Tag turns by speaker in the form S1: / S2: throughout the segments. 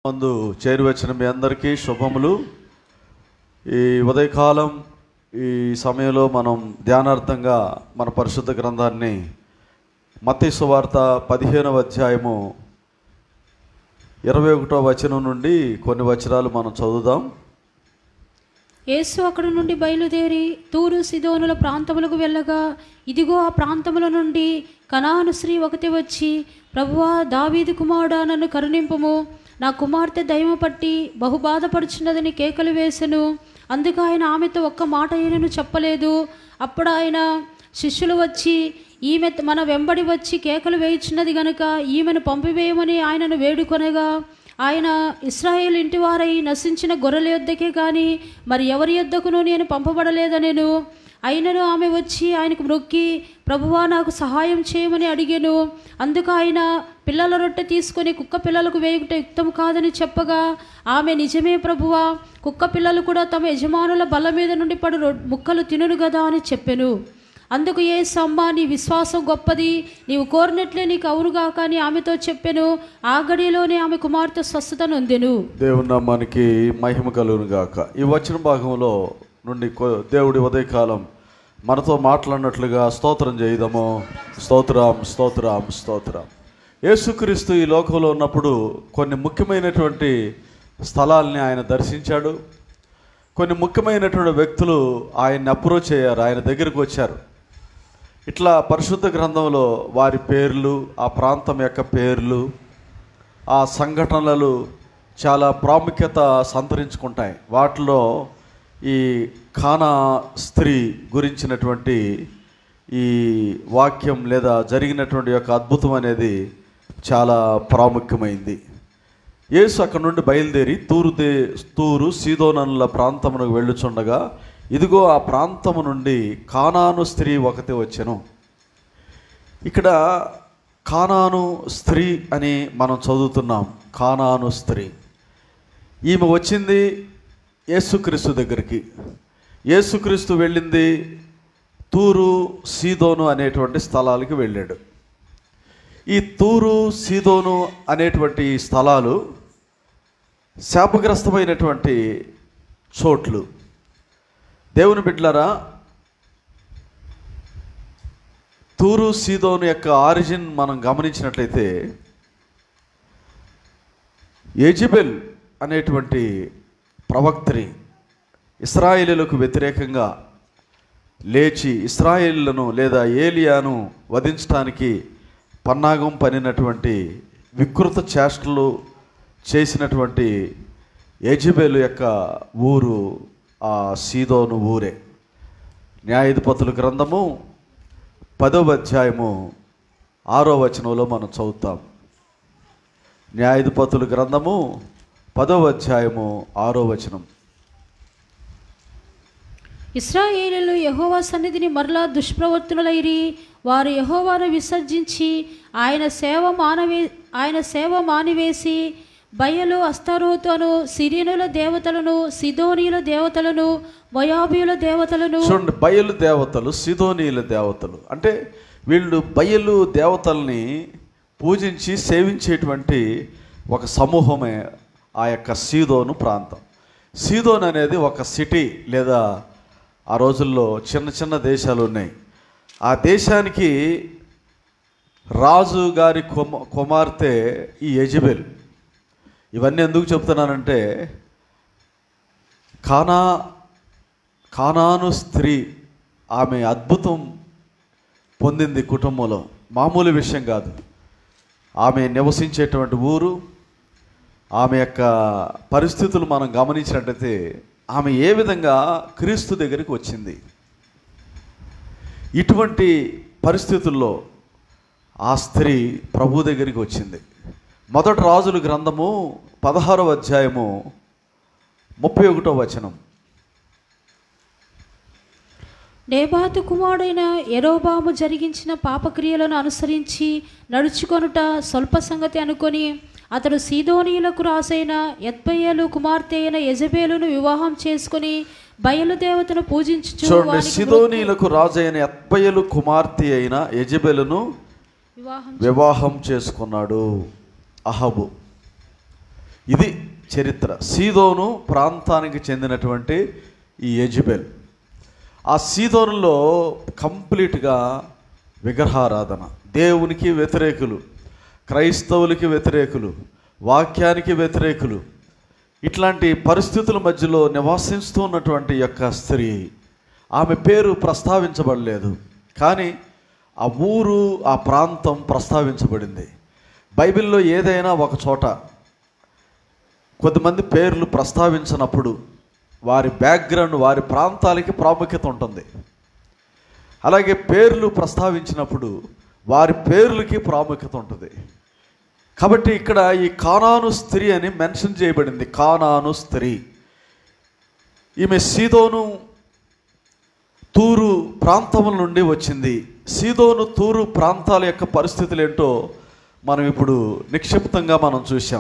S1: మందు చేరువచ్చిన మీ అందరికీ శుభములు ఈ ఉదయకాలం ఈ సమయంలో మనం ధ్యానార్థంగా మన పరిశుద్ధ గ్రంథాన్ని మత్తయి సువార్త పదిహేనవ అధ్యాయము ఇరవై ఒకటో వచనం నుండి కొన్ని వచనాలు మనం చదువుదాం
S2: యేసు అక్కడి నుండి బయలుదేరి తూరు సిదోనుల ప్రాంతములకు వెళ్ళగా ఇదిగో ఆ ప్రాంతముల నుండి కనాను స్త్రీ ఒకటి వచ్చి ప్రభువా దావీదు కుమారుడా నన్ను కరుణింపుము నా కుమార్తె దయమ పట్టి బహు బాధపడుచున్నదని కేకలు వేసెను అందుకు ఆయన ఆమెతో ఒక్క మాట అయినను చెప్పలేదు అప్పుడు ఆయన శిష్యులు వచ్చి ఈమె మన వెంబడి వచ్చి కేకలు వేయుచున్నది గనుక ఈమెను పంపివేయమని ఆయనను వేడుకొనగా ఆయన ఇస్రాయేల్ ఇంటివారై నశించిన గొర్రెల యొద్దకే కానీ మరి ఎవరి యొద్దకును నేను పంపబడలేదనేను అయినను ఆమె వచ్చి ఆయనకు మొక్కి ప్రభువా నాకు సహాయం చేయమని అడిగాను అందుకు ఆయన పిల్లల రొట్టె తీసుకొని కుక్క పిల్లలకు వేయుట యుక్తం కాదని చెప్పగా ఆమె నిజమే ప్రభువా కుక్క పిల్లలు కూడా తమ యజమానుల బల్ల మీద నుండి పడు రొ- ముక్కలు తినును గదా అని చెప్పెను అందుకు ఏ సమ్మ నీ విశ్వాసం గొప్పది నీవు కోరినట్లే నీకు అవునుగాక అని ఆమెతో చెప్పెను ఆ గడిలోనే ఆమె కుమార్తె స్వస్థత నొందెను
S1: దేవుని నామానికి మహిమ కలుగును గాక ఈ వచన భాగంలో నుండి కొ- దేవుడి ఉదయకాలం మనతో మాట్లాడినట్లుగా స్తోత్రం చేయదము స్తోత్రం స్తోత్రం స్తోత్రం యేసుక్రీస్తు ఈ లోకంలో ఉన్నప్పుడు కొన్ని ముఖ్యమైనటువంటి స్థలాల్ని ఆయన దర్శించాడు కొన్ని ముఖ్యమైనటువంటి వ్యక్తులు ఆయన్ని అప్రోచ్ అయ్యారు ఆయన దగ్గరికి వచ్చారు ఇట్లా పరిశుద్ధ గ్రంథంలో వారి పేర్లు ఆ ప్రాంతం యొక్క పేర్లు ఆ సంఘటనలు చాలా ప్రాముఖ్యత సంతరించుకుంటాయి వాటిలో ఈ ఖానా స్త్రీ గురించినటువంటి ఈ వాక్యం లేదా జరిగినటువంటి యొక్క అద్భుతం అనేది చాలా ప్రాముఖ్యమైంది యేసు అక్కడ నుండి బయలుదేరి తూరు దే తూరు సీదోననుల ప్రాంతమునకు వెళ్ళుచుండగా ఇదిగో ఆ ప్రాంతము నుండి కానాను స్త్రీ ఒకటి వచ్చెను ఇక్కడ కానాను స్త్రీ అని మనం చదువుతున్నాం కానాను స్త్రీ ఈమె వచ్చింది యేసుక్రీస్తు దగ్గరికి యేసుక్రీస్తు వెళ్ళింది తూరు సీదోను అనేటువంటి స్థలాలకి వెళ్ళాడు ఈ తూరు సీదోను అనేటువంటి స్థలాలు శాపగ్రస్తమైనటువంటి చోట్లు దేవుని బిడ్డలారా తూరు సీదోను యొక్క ఆరిజిన్ మనం గమనించినట్లయితే ఎజిబెల్ అనేటువంటి ప్రవక్త్రి ఇస్రాయేలీలకు వ్యతిరేకంగా లేచి ఇస్రాయేళ్లను లేదా ఏలియాను వధించడానికి పన్నాగం పనినటువంటి వికృత చేష్టలు చేసినటువంటి యజబేలు యొక్క ఊరు ఆ సీదోను ఊరే న్యాయాధిపతుల గ్రంథము పదవ అధ్యాయము ఆరో వచనంలో మనం చదువుతాం న్యాయాధిపతుల గ్రంథము పదవ అధ్యాయము ఆరో వచనం
S2: ఇస్రాయేలీలు యహోవా సన్నిధిని మరలా దుష్ప్రవర్తనులైరి వారు యహోవాను విసర్జించి ఆయన సేవ మానవే ఆయన సేవ మానివేసి బయలు అస్తరోతును సిరియనుల దేవతలను సిదోనీయుల దేవతలను మొయాబీయుల దేవతలను
S1: చూడండి బయలు దేవతలు సిదోనీయుల దేవతలు అంటే వీళ్ళు బయలు దేవతల్ని పూజించి సేవించేటువంటి ఒక సమూహమే ఆ యొక్క సీదోను ప్రాంతం సీదోన్ అనేది ఒక సిటీ లేదా ఆ రోజుల్లో చిన్న చిన్న దేశాలు ఉన్నాయి ఆ దేశానికి రాజు గారి కుమ కుమార్తె ఈ యజబెల్ ఇవన్నీ ఎందుకు చెప్తున్నానంటే కానా కానాను స్త్రీ ఆమె అద్భుతం పొందింది కుటుంబంలో మామూలు విషయం కాదు ఆమె నివసించేటువంటి ఊరు ఆమె యొక్క పరిస్థితులు మనం గమనించినట్లయితే ఆమె ఏ విధంగా క్రీస్తు దగ్గరికి వచ్చింది ఇటువంటి పరిస్థితుల్లో ఆ స్త్రీ ప్రభు దగ్గరికి వచ్చింది మొదటి రాజుల గ్రంథము పదహారవ అధ్యాయము ముప్పై ఒకటో వచనం
S2: నేబాతు కుమారుడైన ఎరోబాము జరిగించిన పాపక్రియలను అనుసరించి నడుచుకొనుట స్వల్ప సంగతి అనుకొని అతడు సీదోనీయులకు రాసైన ఎత్బయ్యలు కుమార్తె అయిన యజబేలును వివాహం చేసుకుని బయలుదేవతను పూజించుచు
S1: చూడండి
S2: వానికి
S1: సిదోనీలకు రాజు అయిన ఎత్బయలు కుమార్తె అయిన యజబెలును
S2: వివాహం
S1: వివాహం చేసుకున్నాడు అహబు ఇది చరిత్ర సీదోను ప్రాంతానికి చెందినటువంటి ఈ యజబెల్ ఆ సీదోనులో కంప్లీట్గా విగ్రహారాధన దేవునికి వ్యతిరేకులు క్రైస్తవులకి వ్యతిరేకులు వాక్యానికి వ్యతిరేకులు ఇట్లాంటి పరిస్థితుల మధ్యలో నివాసిస్తూ ఉన్నటువంటి యొక్క స్త్రీ ఆమె పేరు ప్రస్తావించబడలేదు కానీ ఆ ఊరు ఆ ప్రాంతం ప్రస్తావించబడింది బైబిల్లో ఏదైనా ఒక చోట కొద్దిమంది పేర్లు ప్రస్తావించినప్పుడు వారి బ్యాక్గ్రౌండ్ వారి ప్రాంతాలకి ప్రాముఖ్యత ఉంటుంది అలాగే పేర్లు ప్రస్తావించినప్పుడు వారి పేర్లకి ప్రాముఖ్యత ఉంటుంది కాబట్టి ఇక్కడ ఈ కానాను స్త్రీ అని మెన్షన్ చేయబడింది కానాను స్త్రీ ఈమె సీదోను తూరు ప్రాంతముల నుండి వచ్చింది సీదోను తూరు ప్రాంతాల యొక్క పరిస్థితులు ఏంటో మనం ఇప్పుడు నిక్షిప్తంగా మనం చూసాం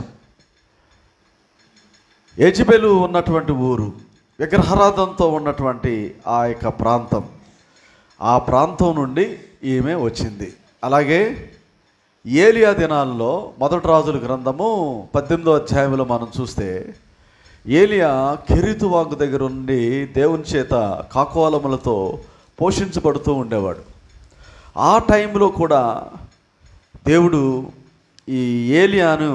S1: ఎజిబెలు ఉన్నటువంటి ఊరు విగ్రహారాధనతో ఉన్నటువంటి ఆ యొక్క ప్రాంతం ఆ ప్రాంతం నుండి ఈమె వచ్చింది అలాగే ఏలియా దినాల్లో మొదటి రాజుల గ్రంథము పద్దెనిమిదో అధ్యాయంలో మనం చూస్తే ఏలియా కెరీతు వాగు దగ్గర ఉండి దేవుని చేత కాకోలములతో పోషించబడుతూ ఉండేవాడు ఆ టైంలో కూడా దేవుడు ఈ ఏలియాను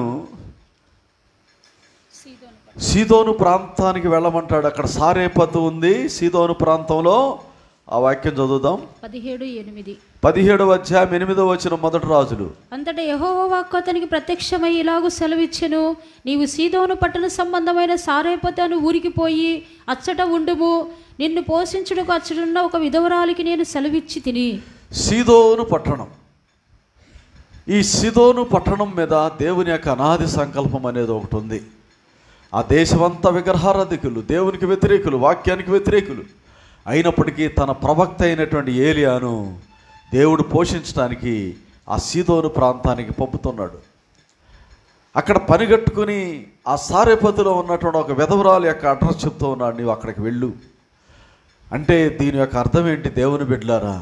S1: సీదోను ప్రాంతానికి వెళ్ళమంటాడు అక్కడ సారేపతు ఉంది సీదోను ప్రాంతంలో ఆ వాక్యం చదువుదాం
S2: పదిహేడు ఎనిమిది
S1: పదిహేడవ అధ్యాయం ఎనిమిదవ వచ్చిన మొదటి రాజులు
S2: అంతటా యెహోవా వాక్కు అతనికి ప్రత్యక్షమై ఇలాగు సెలవిచ్చెను నీవు సీదోను పట్టణ సంబంధమైన సారేపతను ఊరికి పోయి అచ్చట ఉండుము నిన్ను పోషించుటకు అచ్చడున్న ఒక విధవరాలికి నేను సెలవిచ్చి తిని
S1: సీదోను పట్టణం ఈ సిదోను పట్టణం మీద దేవుని యొక్క అనాది సంకల్పం అనేది ఒకటి ఉంది ఆ దేశమంతా విగ్రహారాధికులు దేవునికి వ్యతిరేకులు వాక్యానికి వ్యతిరేకులు అయినప్పటికీ తన ప్రవక్త అయినటువంటి ఏలియాను దేవుడు పోషించడానికి ఆ సీదోను ప్రాంతానికి పంపుతున్నాడు అక్కడ పనిగట్టుకుని ఆ సారేపతిలో ఉన్నటువంటి ఒక విధవరాలు యొక్క అడ్రస్ చెప్తూ ఉన్నాడు నీవు అక్కడికి వెళ్ళు అంటే దీని యొక్క అర్థం ఏంటి దేవుని బిడ్డలారా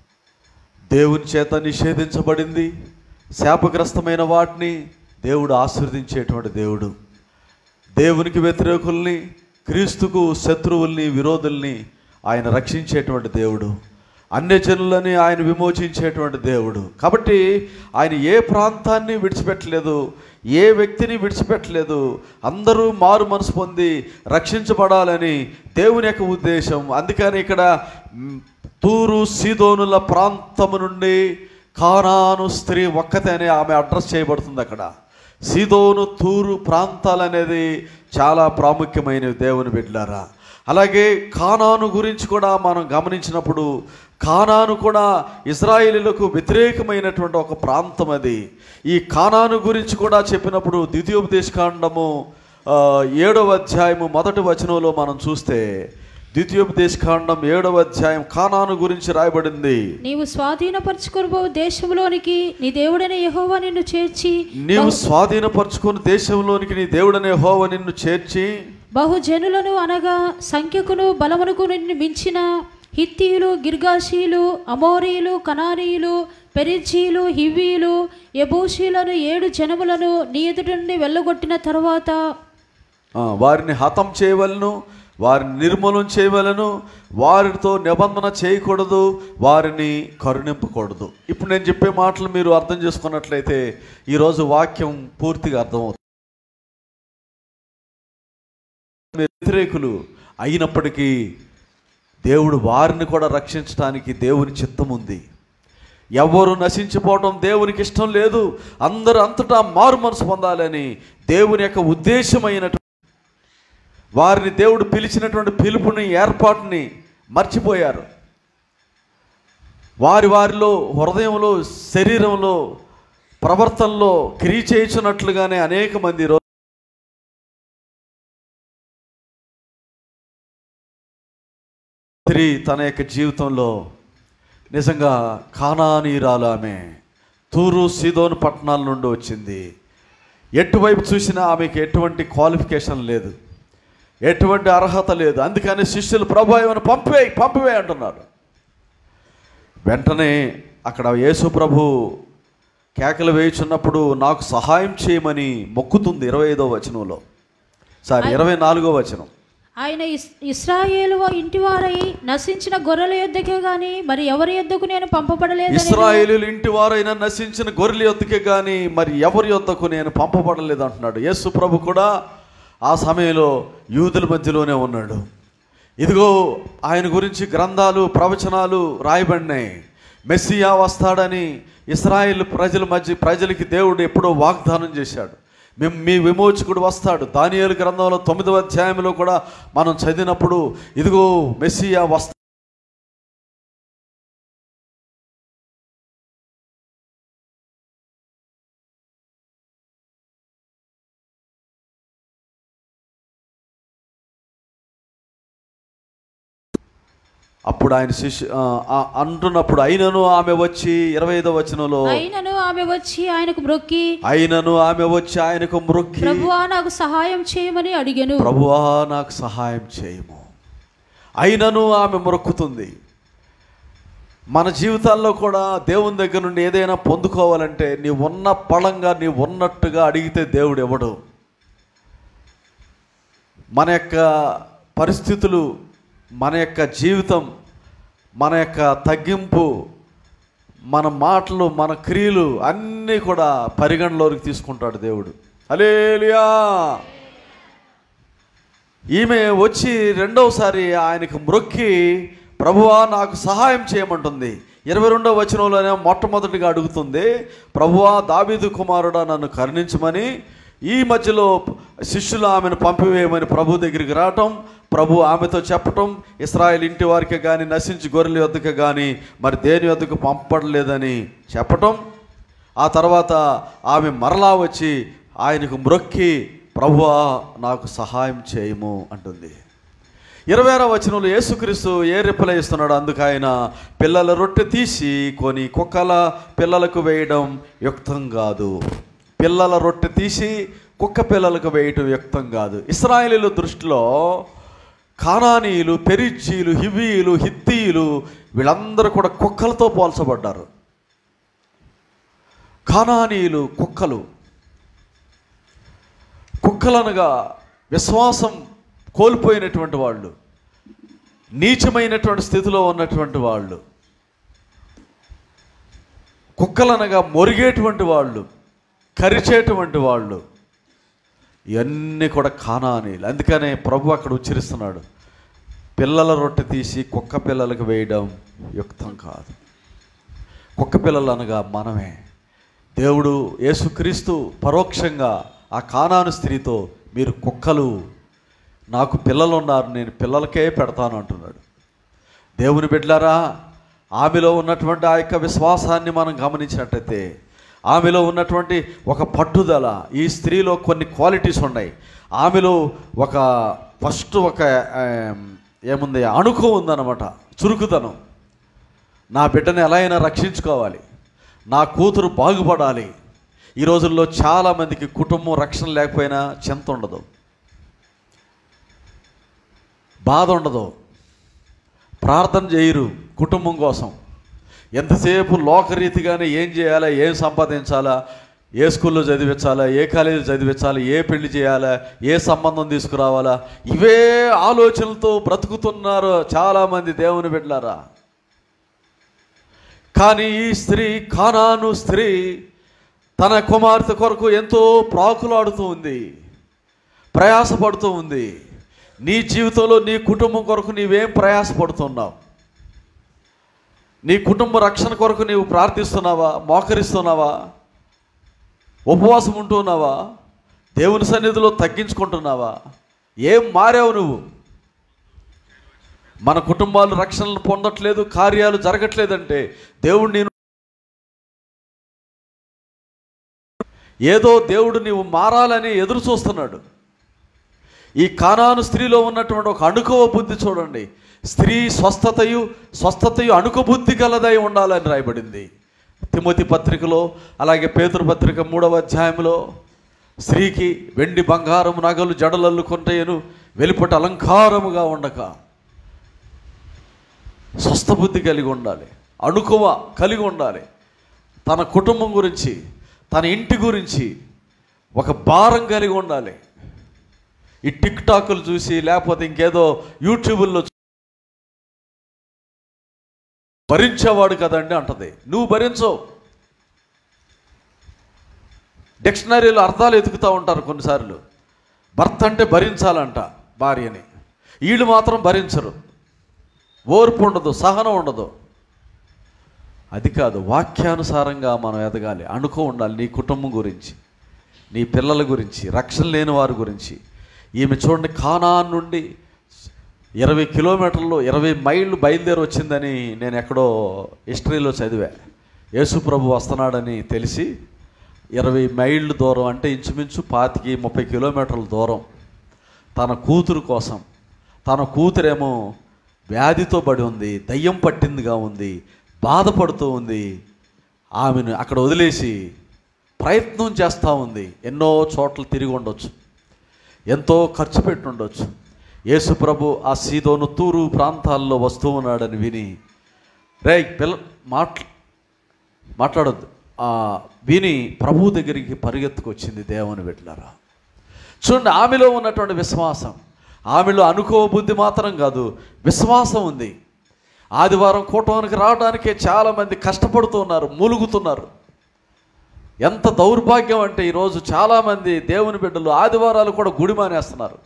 S1: దేవుని చేత నిషేధించబడింది శాపగ్రస్తమైన వాటిని దేవుడు ఆశీర్వదించేటువంటి దేవుడు దేవునికి వ్యతిరేకుల్ని క్రీస్తుకు శత్రువుల్ని విరోధుల్ని ఆయన రక్షించేటువంటి దేవుడు అన్యజనులని ఆయన విమోచించేటువంటి దేవుడు కాబట్టి ఆయన ఏ ప్రాంతాన్ని విడిచిపెట్టలేదు ఏ వ్యక్తిని విడిచిపెట్టలేదు అందరూ మారు మనసు పొంది రక్షించబడాలని దేవుని యొక్క ఉద్దేశం అందుకని ఇక్కడ మ్, తూరు సీదోనుల ప్రాంతము నుండి కానాను స్త్రీ ఒక్కతే అని ఆమె అడ్రస్ చేయబడుతుంది అక్కడ సీదోను తూరు ప్రాంతాలు అనేది చాలా ప్రాముఖ్యమైనవి దేవుని బిడ్డలారా అలాగే కానాను గురించి కూడా మనం గమనించినప్పుడు కానాను కూడా ఇజ్రాయేలీలకు వ్యతిరేకమైనటువంటి ఒక ప్రాంతం అది ఈ కానాను గురించి కూడా చెప్పినప్పుడు ద్వితీయోపదేశకాండము ఆ, ఏడవ అధ్యాయము మొదటి వచనంలో మనం చూస్తే ద్వితీయోపదేశకాండం ఏడవ అధ్యాయం కానాను గురించి రాయబడింది
S2: నీవు స్వాధీనపరచుకొనుబో దేశంలోనికి నీ దేవుడైన యెహోవా నిన్ను చేర్చి
S1: నీవు స్వాధీనపరచుకుని దేశంలోనికి నీ దేవుడనే హోవ నిన్ను చేర్చి
S2: బహుజనులను అనగా సంఖ్యకును బలమునకు నిన్ను మించిన హిత్తీయులు గిర్గాషీలు అమోరీలు కనానీయులు పెరిజీలు హివ్వీలు యబూషీలను ఏడు జనములను నీ ఎదుట నుండి వెళ్ళగొట్టిన తరువాత
S1: ఆ, వారిని హతం చేయవలను వారిని నిర్మూలన చేయవలను వారితో నిబంధన చేయకూడదు వారిని కరుణింపకూడదు ఇప్పుడు నేను చెప్పే మాటలు మీరు అర్థం చేసుకున్నట్లయితే ఈరోజు వాక్యం పూర్తిగా అర్థమవుతుంది వ్యతిరేకులు అయినప్పటికీ దేవుడు వారిని కూడా రక్షించడానికి దేవుని చిత్తం ఉంది ఎవరు నశించిపోవడం దేవునికి ఇష్టం లేదు అందరూ అంతటా మారు మనసు పొందాలని దేవుని యొక్క ఉద్దేశమైనటువంటి వారిని దేవుడు పిలిచినటువంటి పిలుపుని ఏర్పాటుని మర్చిపోయారు వారి వారిలో హృదయంలో శరీరంలో ప్రవర్తనలో క్రియ చేయించున్నట్లుగానే అనేక మంది ఈరోజు స్త్రీ తన యొక్క జీవితంలో నిజంగా కానానీరాలు ఆమె తూరు సీదోను పట్టణాల నుండి వచ్చింది ఎటువైపు చూసినా ఆమెకి ఎటువంటి క్వాలిఫికేషన్ లేదు ఎటువంటి అర్హత లేదు అందుకని శిష్యులు ప్రభు ఏమైనా పంపే పంపివే అంటున్నారు వెంటనే అక్కడ యేసు ప్రభు కేకలు వేయుచున్నప్పుడు నాకు సహాయం చేయమని మొక్కుతుంది ఇరవై ఐదో వచనంలో సారీ ఇరవై నాలుగో వచనం
S2: ఆయన ఇస్ ఇస్రాయేలు ఇంటివారై నశించిన గొర్రెల యొద్దకే గాని మరి ఎవరి యొద్దకు నేను పంపబడలేదని
S1: ఇస్రాయేలీలు ఇంటి వారైనా నశించిన గొర్రెల యొద్దకే కానీ మరి ఎవరి యొద్దకు నేను పంపబడలేదు అంటున్నాడు యేసు ప్రభు కూడా ఆ సమయంలో యూదుల మధ్యలోనే ఉన్నాడు ఇదిగో ఆయన గురించి గ్రంథాలు ప్రవచనాలు రాయబడినాయి మెస్సియా వస్తాడని ఇస్రాయేల్ ప్రజల మధ్య ప్రజలకి దేవుడు ఎప్పుడో వాగ్దానం చేశాడు మేము మీ విమోచకుడు వస్తాడు దానియేలు గ్రంథంలో తొమ్మిదవ అధ్యాయంలో కూడా మనం చదివినప్పుడు ఇదిగో మెస్సియా వస్తా అప్పుడు ఆయన శిష్యు ఆ, ఆ, అంటున్నప్పుడు అయినను ఆమె వచ్చి ఇరవై ఐదో వచనంలో
S2: అయినను ఆమె వచ్చి ఆయనకు మ్రొక్కి
S1: అయినను ఆమె వచ్చి ఆయనకు మ్రొక్కి
S2: ప్రభువా నాకు సహాయం చేయమని అడిగెను
S1: ప్రభువా నాకు సహాయం చేయము అయినను ఆమె మొక్కుతుంది మన జీవితాల్లో కూడా దేవుని దగ్గర నుండి ఏదైనా పొందుకోవాలంటే నీ ఉన్న పళంగా నీ ఉన్నట్టుగా అడిగితే దేవుడు ఇవ్వడు మన యొక్క పరిస్థితులు మన యొక్క జీవితం మన యొక్క తగ్గింపు మన మాటలు మన క్రియలు అన్నీ కూడా పరిగణలోకి తీసుకుంటాడు దేవుడు అలేలియా ఈమె వచ్చి రెండవసారి ఆయనకు మ్రొక్కి ప్రభువా నాకు సహాయం చేయమంటుంది ఇరవై రెండవ వచనంలోనే మొట్టమొదటిగా అడుగుతుంది ప్రభువా దావీదు కుమారుడా నన్ను కరుణించమని ఈ మధ్యలో శిష్యులు ఆమెను పంపివేయమని ప్రభు దగ్గరికి రావటం ప్రభు ఆమెతో చెప్పటం ఇస్రాయేల్ ఇంటి వారికి కానీ నశించి గొర్రెల వద్దకు కానీ మరి దేని వద్దకు పంపడలేదని చెప్పటం ఆ తర్వాత ఆమె మరలా వచ్చి ఆయనకు మ్రొక్కి ప్రభువా నాకు సహాయం చేయము అంటుంది ఇరవై ఆరో వచనంలో యేసుక్రీస్తు ఏ రిప్లై ఇస్తున్నాడు అందుకు ఆయన పిల్లల రొట్టె తీసి కొని కుక్కల పిల్లలకు వేయడం యుక్తం కాదు పిల్లల రొట్టె తీసి కుక్క పిల్లలకు వేయటం యుక్తం కాదు ఇస్రాయేలీల దృష్టిలో కానానీయులు పెరిజ్జీలు హివీయులు హిత్తీయులు వీళ్ళందరూ కూడా కుక్కలతో పోల్చబడ్డారు కానానీయులు కుక్కలు కుక్కలనగా విశ్వాసం కోల్పోయినటువంటి వాళ్ళు నీచమైనటువంటి స్థితిలో ఉన్నటువంటి వాళ్ళు కుక్కలనగా మొరిగేటువంటి వాళ్ళు కరిచేటువంటి వాళ్ళు ఇవన్నీ కూడా కానానీలు అందుకనే ప్రభు అక్కడ ఉచ్చరిస్తున్నాడు పిల్లల రొట్టె తీసి కుక్క పిల్లలకు వేయడం యుక్తం కాదు కుక్క పిల్లలు అనగా మనమే దేవుడు యేసుక్రీస్తు పరోక్షంగా ఆ కానాను స్త్రీతో మీరు కుక్కలు నాకు పిల్లలు ఉన్నారు నేను పిల్లలకే పెడతాను అంటున్నాడు దేవుని బిడ్డలారా ఆమెలో ఉన్నటువంటి ఆ యొక్క విశ్వాసాన్ని మనం గమనించినట్టయితే ఆమెలో ఉన్నటువంటి ఒక పట్టుదల ఈ స్త్రీలో కొన్ని క్వాలిటీస్ ఉన్నాయి ఆమెలో ఒక ఫస్ట్ ఒక ఆ, ఏముంది అణుకు ఉందన్నమాట చురుకుతనం నా బిడ్డని ఎలా అయినా రక్షించుకోవాలి నా కూతురు బాగుపడాలి ఈ రోజుల్లో చాలామందికి కుటుంబం రక్షణ లేకపోయినా చింత ఉండదు బాధ ఉండదు ప్రార్థన చేయరు కుటుంబం కోసం ఎంతసేపు లోకరీతిగానే ఏం చేయాలా ఏం సంపాదించాలా ఏ స్కూల్లో చదివించాలా ఏ కాలేజీ చదివించాలా ఏ పెళ్లి చేయాలా ఏ సంబంధం తీసుకురావాలా ఇవే ఆలోచనలతో బ్రతుకుతున్నారు చాలామంది దేవుని బిడ్డలారా కానీ ఈ స్త్రీ కానాను స్త్రీ తన కుమార్తె కొరకు ఎంతో ప్రాకులాడుతూ ఉంది ప్రయాసపడుతూ ఉంది నీ జీవితంలో నీ కుటుంబం కొరకు నీవేం ప్రయాసపడుతున్నావు నీ కుటుంబ రక్షణ కొరకు నీవు ప్రార్థిస్తున్నావా మోకరిస్తున్నావా ఉపవాసం ఉంటున్నావా దేవుని సన్నిధిలో తగ్గించుకుంటున్నావా ఏం మారావు నువ్వు మన కుటుంబాలు రక్షణలు పొందట్లేదు కార్యాలు జరగట్లేదంటే దేవుడు నేను ఏదో దేవుడు నీవు మారాలని ఎదురు చూస్తున్నాడు ఈ కానాను స్త్రీలో ఉన్నటువంటి ఒక అణుకవ బుద్ధి చూడండి స్త్రీ స్వస్థతయు స్వస్థతయు అణుక బుద్ధి గలదై ఉండాలని రాయబడింది తిమోతి పత్రికలో అలాగే పేతురు పత్రిక మూడవ అధ్యాయంలో స్త్రీకి వెండి బంగారం నగలు జడలల్లు కొంటయను వెలుపట అలంకారముగా ఉండక స్వస్థ బుద్ధి కలిగి ఉండాలి అణుకువ కలిగి ఉండాలి తన కుటుంబం గురించి తన ఇంటి గురించి ఒక భారం కలిగి ఉండాలి ఈ టిక్ టాకులు చూసి లేకపోతే ఇంకేదో యూట్యూబుల్లో చూ- భరించేవాడు కదండి అంటది నువ్వు భరించవు డిక్షనరీలో అర్థాలు ఎతుకుతూ ఉంటారు కొన్నిసార్లు భర్త అంటే భరించాలంట భార్యని వీళ్ళు మాత్రం భరించరు ఓర్పు ఉండదు సహనం ఉండదు అది కాదు వాక్యానుసారంగా మనం ఎదగాలి అనుకో ఉండాలి నీ కుటుంబం గురించి నీ పిల్లల గురించి రక్షణ లేని వారి గురించి ఈమె చూడండి కానాన్ నుండి ఇరవై కిలోమీటర్లు ఇరవై మైళ్ళు బయలుదేరి వచ్చిందని నేను ఎక్కడో హిస్టరీలో చదివా యేసు ప్రభు వస్తున్నాడని తెలిసి ఇరవై మైళ్ళు దూరం అంటే ఇంచుమించు పాతికి ముప్పై కిలోమీటర్ల దూరం తన కూతురు కోసం తన కూతురేమో వ్యాధితో పడి ఉంది దయ్యం పట్టిందిగా ఉంది బాధపడుతూ ఉంది ఆమెను అక్కడ వదిలేసి ప్రయత్నం చేస్తూ ఉంది ఎన్నో చోట్ల తిరిగి ఉండొచ్చు ఎంతో ఖర్చు పెట్టి ఉండొచ్చు యేసు ప్రభు ఆ సీదోను తూరు ప్రాంతాల్లో వస్తూ ఉన్నాడని విని రే పిల్ల మాట్ మాట్లాడొద్దు ఆ విని ప్రభు దగ్గరికి పరిగెత్తుకొచ్చింది దేవుని బిడ్డలారా చూడండి ఆమెలో ఉన్నటువంటి విశ్వాసం ఆమెలో అనుకో బుద్ధి మాత్రం కాదు విశ్వాసం ఉంది ఆదివారం కూటానికి రావడానికే చాలామంది కష్టపడుతూ ఉన్నారు మూలుగుతున్నారు ఎంత దౌర్భాగ్యం అంటే ఈరోజు చాలామంది దేవుని బిడ్డలు ఆదివారాలు కూడా గుడి మానేస్తున్నారు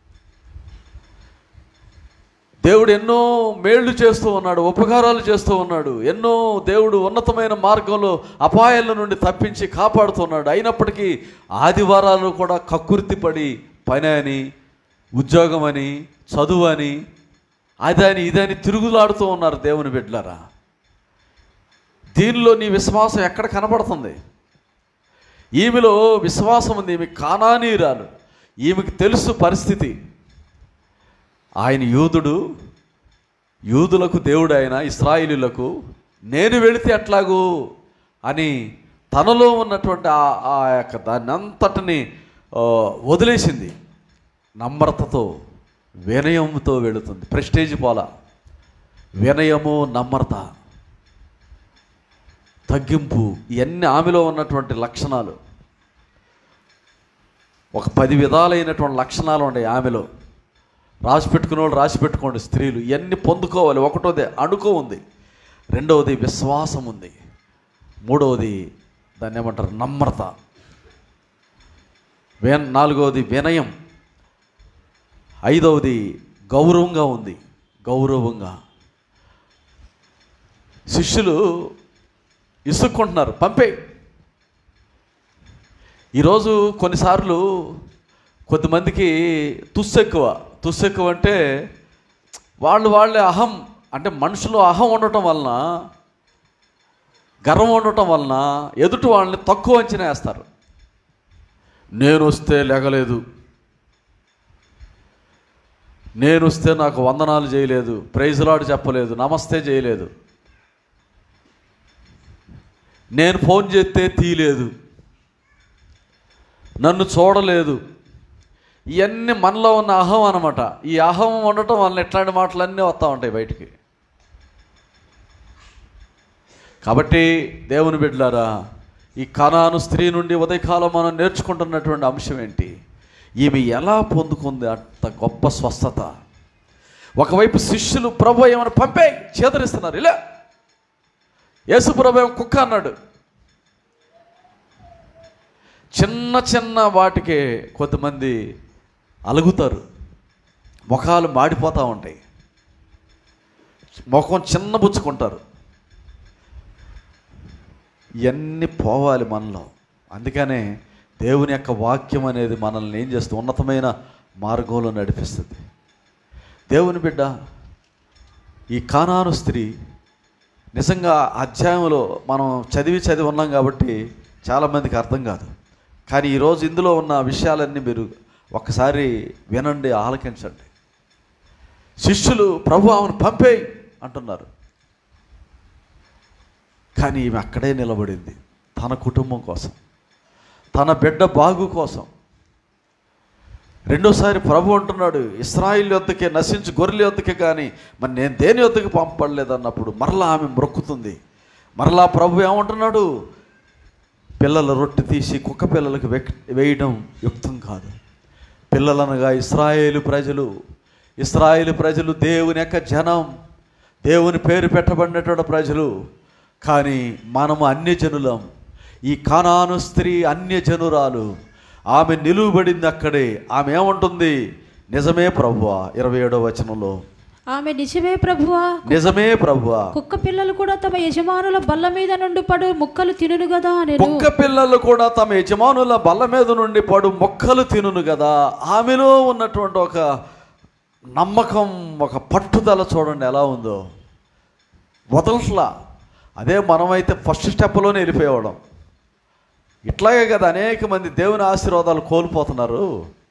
S1: దేవుడు ఎన్నో మేళ్లు చేస్తూ ఉన్నాడు ఉపకారాలు చేస్తూ ఉన్నాడు ఎన్నో దేవుడు ఉన్నతమైన మార్గంలో అపాయాల నుండి తప్పించి కాపాడుతున్నాడు అయినప్పటికీ ఆదివారాలు కూడా కక్కుర్తి పడి పని అని ఉద్యోగం అని చదువు అని అదని ఇదని తిరుగులాడుతూ ఉన్నారు దేవుని బిడ్డలారా దీనిలో నీ విశ్వాసం ఎక్కడ కనబడుతుంది ఈమెలో విశ్వాసం ఉంది ఈమె కానానీరాలు ఈమెకి తెలుసు పరిస్థితి ఆయన యూదుడు యూదులకు దేవుడు ఆయన ఇస్రాయిలీలకు నేను వెళితే ఎట్లాగూ అని తనలో ఉన్నటువంటి ఆ ఆ యొక్క దాన్ని అంతటిని ఆ, వదిలేసింది నమ్రతతో వినయంతో వెళుతుంది ప్రెస్టేజ్ పోల వినయము నమ్రత తగ్గింపు ఇవన్నీ ఆమెలో ఉన్నటువంటి లక్షణాలు ఒక పది విధాలైనటువంటి లక్షణాలు ఉన్నాయి ఆమెలో రాసి పెట్టుకునే వాళ్ళు రాసి పెట్టుకోండి స్త్రీలు ఇవన్నీ పొందుకోవాలి ఒకటోది అణుకో ఉంది రెండవది విశ్వాసం ఉంది మూడవది దాన్ని ఏమంటారు నమ్రత వే నాలుగవది వినయం ఐదవది గౌరవంగా ఉంది గౌరవంగా శిష్యులు ఇసుక్కుంటున్నారు పంపే ఈరోజు కొన్నిసార్లు కొంతమందికి తుస్సెక్కువ తుస్సెక్కువ అంటే వాళ్ళు వాళ్ళే అహం అంటే మనుషులు అహం ఉండటం వలన గర్వం ఉండటం వలన ఎదుటి వాళ్ళని తక్కువ అంచనా వేస్తారు నేను వస్తే లేగలేదు నేను వస్తే నాకు వందనాలు చేయలేదు ప్రైజ్లాడు చెప్పలేదు నమస్తే చేయలేదు నేను ఫోన్ చేస్తే తీయలేదు నన్ను చూడలేదు ఇవన్నీ మనలో ఉన్న అహం అనమాట ఈ అహం ఉండటం వలన ఇట్లాంటి మాటలన్నీ వస్తూ ఉంటాయి బయటికి కాబట్టి దేవుని బిడ్డలారా ఈ కణాను స్త్రీ నుండి ఉదయకాలం మనం నేర్చుకుంటున్నటువంటి అంశం ఏంటి ఈమె ఎలా పొందుకుంది అంత గొప్ప స్వస్థత ఒకవైపు శిష్యులు ప్రభు ఏమైనా పంపే చేదరిస్తున్నారు ఇలా యేసు ప్రభు ఏమో కుక్క అన్నాడు చిన్న చిన్న వాటికే కొంతమంది అలుగుతారు ముఖాలు మాడిపోతూ ఉంటాయి ముఖం చిన్న బుచ్చుకుంటారు ఇవన్నీ పోవాలి మనలో అందుకనే దేవుని యొక్క వాక్యం అనేది మనల్ని ఏం చేస్తుంది ఉన్నతమైన మార్గంలో నడిపిస్తుంది దేవుని బిడ్డ ఈ కానాను స్త్రీ నిజంగా అధ్యాయంలో మనం చదివి చదివి ఉన్నాం కాబట్టి చాలామందికి అర్థం కాదు కానీ ఈరోజు ఇందులో ఉన్న విషయాలన్నీ మీరు ఒక్కసారి వినండి ఆలకించండి శిష్యులు ప్రభు ఆమెను పంపేయి అంటున్నారు కానీ ఈమె అక్కడే నిలబడింది తన కుటుంబం కోసం తన బిడ్డ బాగు కోసం రెండోసారి ప్రభు అంటున్నాడు ఇస్రాయిల్ యొద్దకే నశించి గొర్రెల యొద్దకే కానీ మరి నేను దేని యొద్దకు పంపబడలేదు అన్నప్పుడు మరలా ఆమె మ్రొక్కుతుంది మరలా ప్రభు ఏమంటున్నాడు పిల్లల రొట్టె తీసి కుక్క పిల్లలకు వెక్- వేయడం యుక్తం కాదు పిల్లలనగా ఇస్రాయేలు ప్రజలు ఇస్రాయేలు ప్రజలు దేవుని యొక్క జనం దేవుని పేరు పెట్టబడినటువంటి ప్రజలు కానీ మనము అన్యజనులం ఈ కానాను స్త్రీ అన్యజనురాలు ఆమె నిలువబడింది అక్కడే ఆమె ఏమంటుంది నిజమే ప్రభువా ఇరవై ఏడో వచనంలో
S2: ఆమె నిజమే ప్రభువా
S1: నిజమే ప్రభువా
S2: కుక్క పిల్లలు కూడా తమ యజమానుల బల్ల మీద నుండి పడు ముక్కలు తినును కదా అని
S1: కుక్క పిల్లలు కూడా తమ యజమానుల బల్ల మీద నుండి పడు మొక్కలు తినును కదా ఆమెలో ఉన్నటువంటి ఒక నమ్మకం ఒక పట్టుదల చూడండి ఎలా ఉందో వదలట్లా అదే మనమైతే ఫస్ట్ స్టెప్లోనే వెళ్ళిపోయేవాళ్ళం ఇట్లాగే కదా అనేక మంది దేవుని ఆశీర్వాదాలు కోల్పోతున్నారు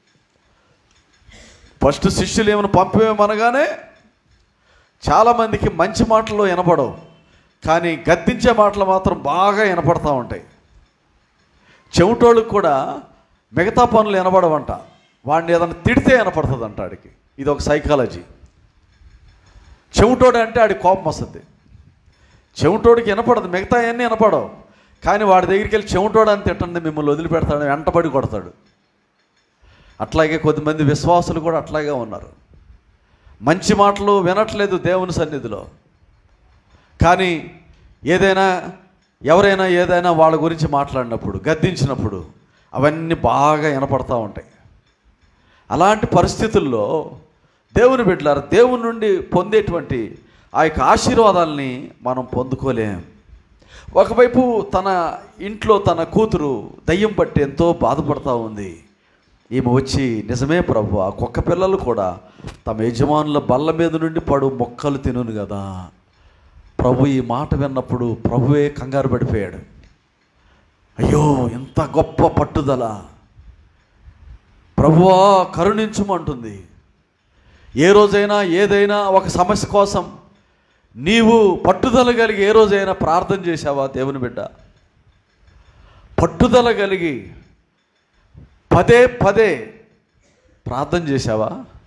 S1: ఫస్ట్ శిష్యులు ఏమైనా పంపేమనగానే చాలామందికి మంచి మాటలు వినపడవు కానీ గద్దించే మాటలు మాత్రం బాగా వినపడతా ఉంటాయి చెవిటోళ్ళకి కూడా మిగతా పనులు వినపడవంట వాడిని ఏదైనా తిడితే వినపడుతుంది అంట ఆడికి ఇది ఒక సైకాలజీ చెవిటోడు అంటే ఆడి కోపం వస్తుంది చెవిటోడికి వినపడదు మిగతా అన్నీ వినపడవు కానీ వాడి దగ్గరికి వెళ్ళి చెవిటోడు అని తిట్టండి మిమ్మల్ని వదిలిపెడతాడు వెంటబడి కొడతాడు అట్లాగే కొద్దిమంది విశ్వాసులు కూడా అట్లాగే ఉన్నారు మంచి మాటలు వినట్లేదు దేవుని సన్నిధిలో కానీ ఏదైనా ఎవరైనా ఏదైనా వాళ్ళ గురించి మాట్లాడినప్పుడు గద్దించినప్పుడు అవన్నీ బాగా వినపడతా ఉంటాయి అలాంటి పరిస్థితుల్లో దేవుని బిడ్డలారు దేవుని నుండి పొందేటువంటి ఆ యొక్క ఆశీర్వాదాల్ని మనం పొందుకోలేం ఒకవైపు తన ఇంట్లో తన కూతురు దయ్యం పట్టి ఎంతో బాధపడతా ఉంది ఈమె వచ్చి నిజమే ప్రభు ఆ కుక్క పిల్లలు కూడా తమ యజమానుల బల్ల మీద నుండి పడు మొక్కలు తినును కదా ప్రభు ఈ మాట విన్నప్పుడు ప్రభువే కంగారు పడిపోయాడు అయ్యో ఎంత గొప్ప పట్టుదల ప్రభువా కరుణించుమంటుంది ఏ రోజైనా ఏదైనా ఒక సమస్య కోసం నీవు పట్టుదల కలిగి ఏ రోజైనా ప్రార్థన చేశావా దేవుని బిడ్డ పట్టుదల కలిగి పదే పదే ప్రార్థన చేశావా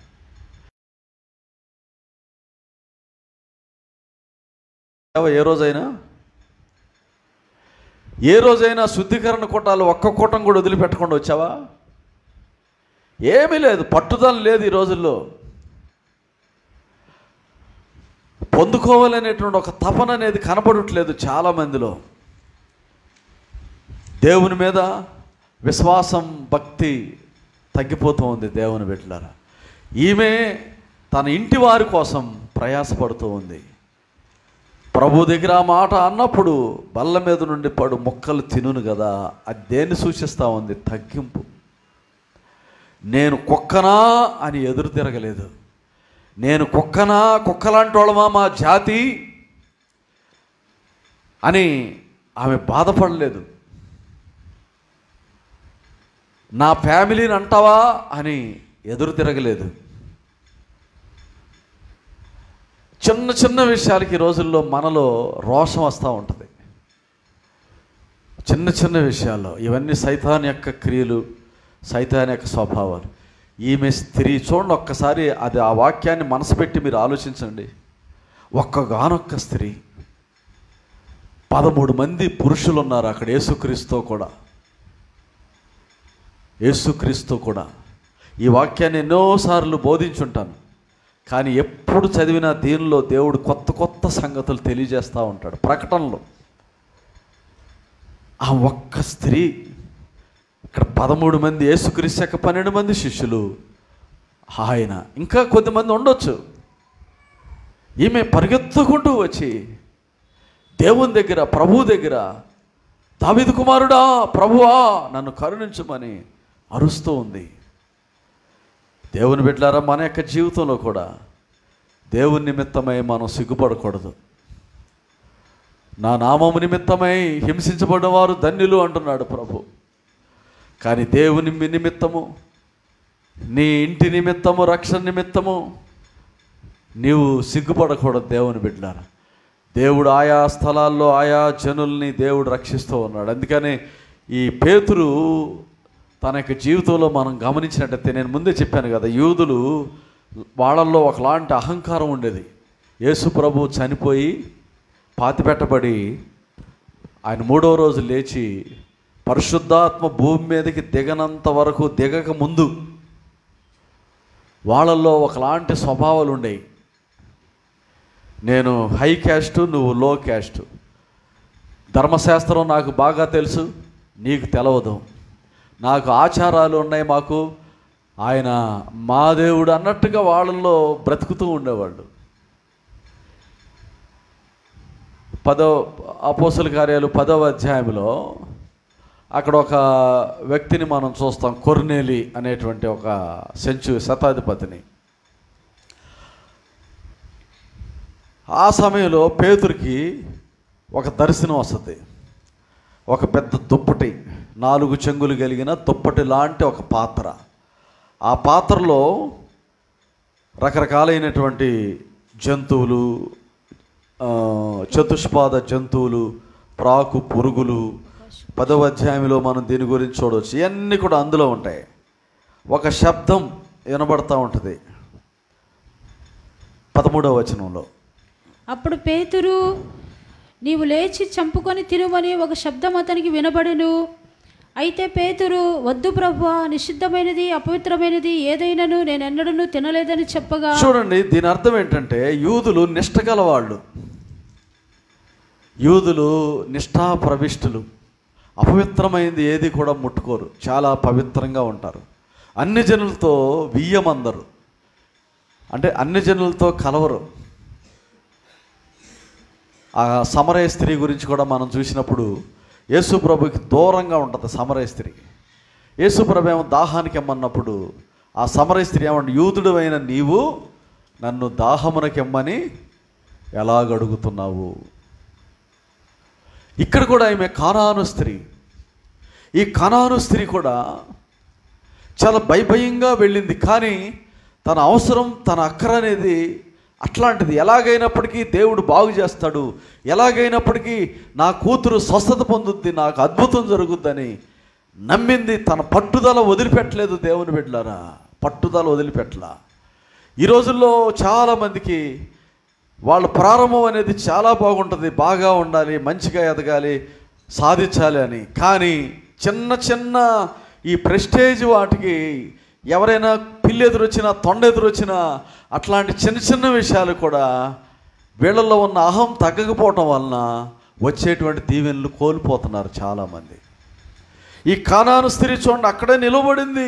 S1: చేశావా ఏ రోజైనా ఏ రోజైనా శుద్ధీకరణ కొట్టాలు ఒక్క కూటం కూడా వదిలిపెట్టకుండా వచ్చావా ఏమీ లేదు పట్టుదల లేదు ఈ రోజుల్లో పొందుకోవాలనేటువంటి ఒక తపన అనేది కనపడట్లేదు చాలా మందిలో దేవుని మీద విశ్వాసం భక్తి తగ్గిపోతూ ఉంది దేవుని బిడ్డలారా ఈమె తన ఇంటి వారి కోసం ప్రయాసపడుతూ ఉంది ప్రభు దగ్గర ఆ మాట అన్నప్పుడు బల్ల మీద నుండి పడు మొక్కలు తినును కదా అది దేన్ని సూచిస్తూ ఉంది తగ్గింపు నేను కుక్కనా అని ఎదురు తిరగలేదు నేను కుక్కనా కుక్కలాంటి వాళ్ళమా మా జాతి అని ఆమె బాధపడలేదు నా ఫ్యామిలీని అంటావా అని ఎదురు తిరగలేదు చిన్న చిన్న విషయాలకి ఈ రోజుల్లో మనలో రోషం వస్తూ ఉంటుంది చిన్న చిన్న విషయాల్లో ఇవన్నీ సైతాన్ యొక్క క్రియలు సైతాన్ యొక్క స్వభావాలు ఈమె స్త్రీ చూడండి ఒక్కసారి అది ఆ వాక్యాన్ని మనసు పెట్టి మీరు ఆలోచించండి ఒక్కగానొక్క స్త్రీ పదమూడు మంది పురుషులు ఉన్నారు అక్కడ యేసుక్రీస్తు కూడా యేసుక్రీస్తు కూడా ఈ వాక్యాన్ని ఎన్నోసార్లు బోధించుంటాను కానీ ఎప్పుడు చదివినా దీనిలో దేవుడు కొత్త కొత్త సంగతులు తెలియజేస్తూ ఉంటాడు ప్రకటనలో ఆ ఒక్క స్త్రీ ఇక్కడ పదమూడు మంది యేసుక్రీస్తు యొక్క పన్నెండు మంది శిష్యులు ఆయన ఇంకా కొద్దిమంది ఉండొచ్చు ఈమె పరిగెత్తుకుంటూ వచ్చి దేవుని దగ్గర ప్రభు దగ్గర దావిదు కుమారుడా ప్రభువా నన్ను కరుణించమని అరుస్తూ ఉంది దేవుని బిడ్డారా మన యొక్క జీవితంలో కూడా దేవుని నిమిత్తమై మనం సిగ్గుపడకూడదు నా నామము నిమిత్తమై హింసించబడిన వారు ధన్యులు అంటున్నాడు ప్రభు కానీ దేవుని మీ నిమిత్తము నీ ఇంటి నిమిత్తము రక్షణ నిమిత్తము నీవు సిగ్గుపడకూడదు దేవుని బిడ్డారా దేవుడు ఆయా స్థలాల్లో ఆయా జనుల్ని దేవుడు రక్షిస్తూ ఉన్నాడు అందుకని ఈ పేతురు తన యొక్క జీవితంలో మనం గమనించినట్టయితే నేను ముందే చెప్పాను కదా యూదులు వాళ్ళల్లో ఒకలాంటి అహంకారం ఉండేది యేసు ప్రభు చనిపోయి పాతిపెట్టబడి ఆయన మూడో రోజు లేచి పరిశుద్ధాత్మ భూమి మీదకి దిగనంత వరకు దిగక ముందు వాళ్ళల్లో ఒకలాంటి స్వభావాలు ఉండేవి నేను హై క్యాస్ట్ నువ్వు లో క్యాస్ట్ ధర్మశాస్త్రం నాకు బాగా తెలుసు నీకు తెలవదు నాకు ఆచారాలు ఉన్నాయి మాకు ఆయన మా దేవుడు అన్నట్టుగా వాళ్ళల్లో బ్రతుకుతూ ఉండేవాళ్ళు పదో అపోసల కార్యాలు పదవ అధ్యాయంలో అక్కడ ఒక వ్యక్తిని మనం చూస్తాం కొర్నేలి అనేటువంటి ఒక సెంచు శతాధిపతిని ఆ సమయంలో పేతురికి ఒక దర్శనం వస్తుంది ఒక పెద్ద దుప్పటి నాలుగు చెంగులు కలిగిన దుప్పటి లాంటి ఒక పాత్ర ఆ పాత్రలో రకరకాలైనటువంటి జంతువులు ఆ, చతుష్పాద జంతువులు ప్రాకు పురుగులు పదవ అధ్యాయంలో మనం దీని గురించి చూడవచ్చు ఇవన్నీ కూడా అందులో ఉంటాయి ఒక శబ్దం వినబడతా ఉంటుంది పదమూడవ వచనంలో
S2: అప్పుడు పేతురు నీవు లేచి చంపుకొని తినుమని ఒక శబ్దం అతనికి వినబడెను అయితే పేతురు వద్దు ప్రభు నిషిద్ధమైనది అపవిత్రమైనది ఏదైనాను నేను ఎన్నడూ తినలేదని చెప్పగా
S1: చూడండి దీని అర్థం ఏంటంటే యూదులు నిష్ఠగల వాళ్ళు యూదులు నిష్ఠా ప్రవిష్టులు అపవిత్రమైంది ఏది కూడా ముట్టుకోరు చాలా పవిత్రంగా ఉంటారు అన్ని జనులతో వియ్యమందరు అంటే అన్ని జనులతో కలవరు ఆ సమరయ స్త్రీ గురించి కూడా మనం చూసినప్పుడు యేసు ప్రభుకి దూరంగా ఉంటుంది సమరయ స్త్రీ యేసు ప్రభు ఏమో దాహానికి ఇమ్మన్నప్పుడు ఆ సమరయ స్త్రీ ఏమంటే యూదుడు అయిన నీవు నన్ను దాహమునకిమ్మని ఎలాగడుగుతున్నావు ఇక్కడ కూడా ఈమె కానాను స్త్రీ ఈ కనాను స్త్రీ కూడా చాలా భయభయంగా వెళ్ళింది కానీ తన అవసరం తన అక్కర అనేది అట్లాంటిది ఎలాగైనప్పటికీ దేవుడు బాగు చేస్తాడు ఎలాగైనప్పటికీ నా కూతురు స్వస్థత పొందుద్ది నాకు అద్భుతం జరుగుద్దని నమ్మింది తన పట్టుదల వదిలిపెట్టలేదు దేవుని బిడ్డలారా పట్టుదల వదిలిపెట్టలా ఈ రోజుల్లో చాలామందికి వాళ్ళ ప్రారంభం అనేది చాలా బాగుంటుంది బాగా ఉండాలి మంచిగా ఎదగాలి సాధించాలి అని కానీ చిన్న చిన్న ఈ ప్రెస్టేజ్ వాటికి ఎవరైనా పిల్లి ఎదురొచ్చినా తొండ ఎదురొచ్చినా అట్లాంటి చిన్న చిన్న విషయాలు కూడా వీళ్ళల్లో ఉన్న అహం తగ్గకపోవటం వలన వచ్చేటువంటి దీవెనలు కోల్పోతున్నారు చాలామంది ఈ కానాను స్త్రీ చూడండి అక్కడే నిలబడింది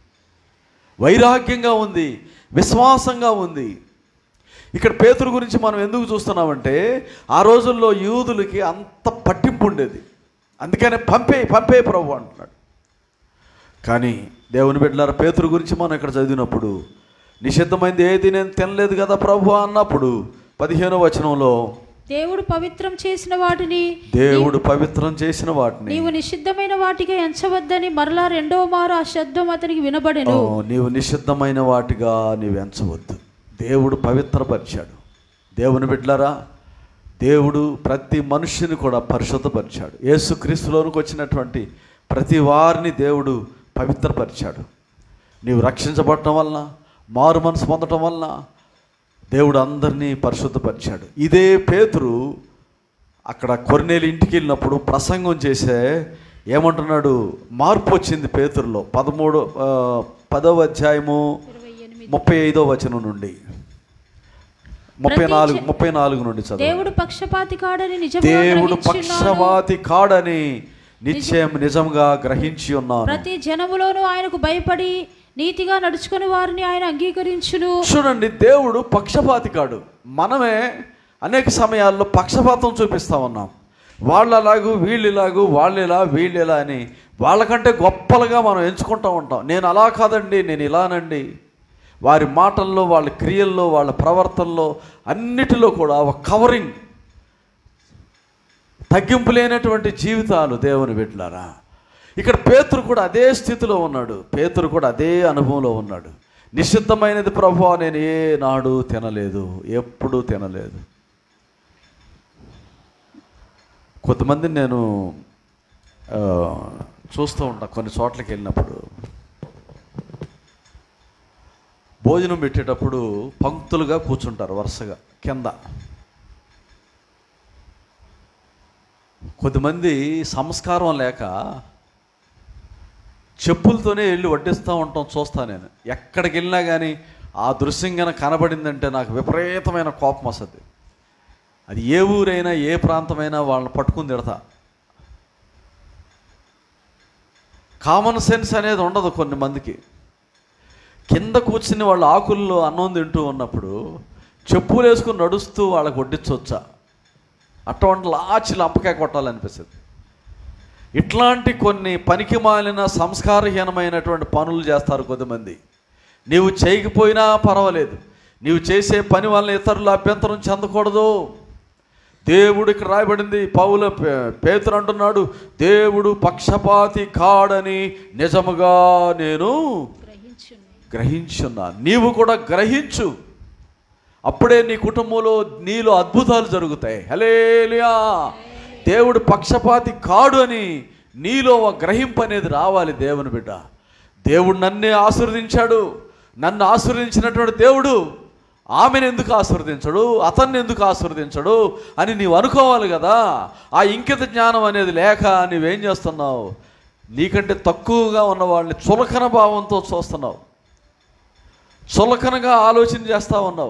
S1: వైరాగ్యంగా ఉంది విశ్వాసంగా ఉంది ఇక్కడ పేతురు గురించి మనం ఎందుకు చూస్తున్నామంటే ఆ రోజుల్లో యూదులకి అంత పట్టింపు ఉండేది అందుకనే పంపే పంపే ప్రభు అంటున్నాడు కానీ దేవుని బిడ్డలారా పేతురు గురించి మనం ఇక్కడ చదివినప్పుడు నిషిద్ధమైంది ఏది నేను తినలేదు కదా ప్రభు అన్నప్పుడు పదిహేనో వచనంలో
S2: దేవుడు పవిత్రం చేసిన వాటిని
S1: దేవుడు పవిత్రం చేసిన వాటిని
S2: నీవు నిషిద్ధమైన వాటిగా ఎంచవద్దని మరలా రెండవ మారు ఆ శబ్దం అతనికి వినబడెను
S1: ఓ, నీవు నిషిద్ధమైన వాటిగా నీవు ఎంచవద్దు దేవుడు పవిత్రపరిచాడు దేవుని బిడ్డలారా దేవుడు ప్రతి మనుష్యుని కూడా పరిశుద్ధపరిచాడు యేసుక్రీస్తులోనికి వచ్చినటువంటి ప్రతి వారిని దేవుడు పవిత్రపరిచాడు నీవు రక్షించబడటం వలన మారు మనసు పొందటం వలన దేవుడు అందరినీ పరిశుద్ధపరిచాడు ఇదే పేతురు అక్కడ కొర్నేలు ఇంటికి వెళ్ళినప్పుడు ప్రసంగం చేసే ఏమంటున్నాడు మార్పు వచ్చింది పేతురులో పదమూడు ఆ, పదవ అధ్యాయము ముప్పై ఐదో వచనం నుండి ముప్పై నాలుగు ముప్పై నాలుగు నుండి చదువు
S2: దేవుడు పక్షపాతి కాడని నిజంగా
S1: దేవుడు
S2: గ్రహించున్నాను.
S1: పక్షవాతి కాడని నిశ్చయం నిజంగా గ్రహించి ఉన్నాను
S2: ప్రతి జనములోనూ ఆయనకు భయపడి నీతిగా నడుచుకుని వారిని ఆయన అంగీకరించును
S1: చూడండి దేవుడు పక్షపాతి కాడు మనమే అనేక సమయాల్లో పక్షపాతం చూపిస్తా ఉన్నాం వాళ్ళలాగు వీళ్ళలాగు వాళ్ళిలా వీళ్ళిలా అని వాళ్ళకంటే గొప్పలుగా మనం ఎంచుకుంటూ ఉంటాం నేను అలా కాదండి నేను ఇలానండి వారి మాటల్లో వాళ్ళ క్రియల్లో వాళ్ళ ప్రవర్తనలో అన్నిటిలో కూడా ఒక కవరింగ్ తగ్గింపు లేనటువంటి జీవితాలు దేవుని బిడ్డలారా ఇక్కడ పేతురు కూడా అదే స్థితిలో ఉన్నాడు పేతురు కూడా అదే అనుభవంలో ఉన్నాడు నిషిద్ధమైనది ప్రభు నేను ఏ నాడు తినలేదు ఎప్పుడూ తినలేదు కొంతమంది నేను ఆ, చూస్తూ ఉంటా కొన్ని చోట్లకి వెళ్ళినప్పుడు భోజనం పెట్టేటప్పుడు పంక్తులుగా కూర్చుంటారు వరుసగా కింద కొద్దిమంది సంస్కారం లేక చెప్పులతోనే వెళ్ళి వడ్డిస్తూ ఉంటాం చూస్తా నేను ఎక్కడికి వెళ్ళినా కానీ ఆ దృశ్యం కనుక కనబడిందంటే నాకు విపరీతమైన కోపం వస్తుంది అది ఏ ఊరైనా ఏ ప్రాంతమైనా వాళ్ళని పట్టుకుని తిడతా కామన్ సెన్స్ అనేది ఉండదు కొన్ని మందికి కింద కూర్చుని వాళ్ళు ఆకుల్లో అన్నం తింటూ ఉన్నప్పుడు చెప్పులు వేసుకుని నడుస్తూ వాళ్ళకి వడ్డించవచ్చా అటువంటి లాచి లంపకాయ కొట్టాలనిపిస్తుంది ఇట్లాంటి కొన్ని పనికి మాలిన సంస్కారహీనమైనటువంటి పనులు చేస్తారు కొద్దిమంది నీవు చేయకపోయినా పర్వాలేదు నీవు చేసే పని వలన ఇతరులు అభ్యంతరం చెందకూడదు దేవుడు ఇక్కడ రాయబడింది పౌల పే- పేతురు అంటున్నాడు దేవుడు పక్షపాతి కాడని నిజముగా నేను గ్రహించున్నా నీవు కూడా గ్రహించు అప్పుడే నీ కుటుంబంలో నీలో అద్భుతాలు జరుగుతాయి హలేలియా దేవుడు పక్షపాతి కాడు అని నీలో ఒక గ్రహింపు అనేది రావాలి దేవుని బిడ్డ దేవుడు నన్నే ఆశీర్వదించాడు నన్ను ఆశీర్వదించినటువంటి దేవుడు ఆమెను ఎందుకు ఆశీర్వదించడు అతన్ని ఎందుకు ఆశీర్వదించడు అని నీవు అనుకోవాలి కదా ఆ ఇంకిత జ్ఞానం అనేది లేక నీవేం చేస్తున్నావు నీకంటే తక్కువగా ఉన్న వాళ్ళని చులకన భావంతో చూస్తున్నావు చులకనగా ఆలోచన చేస్తూ ఉన్నావు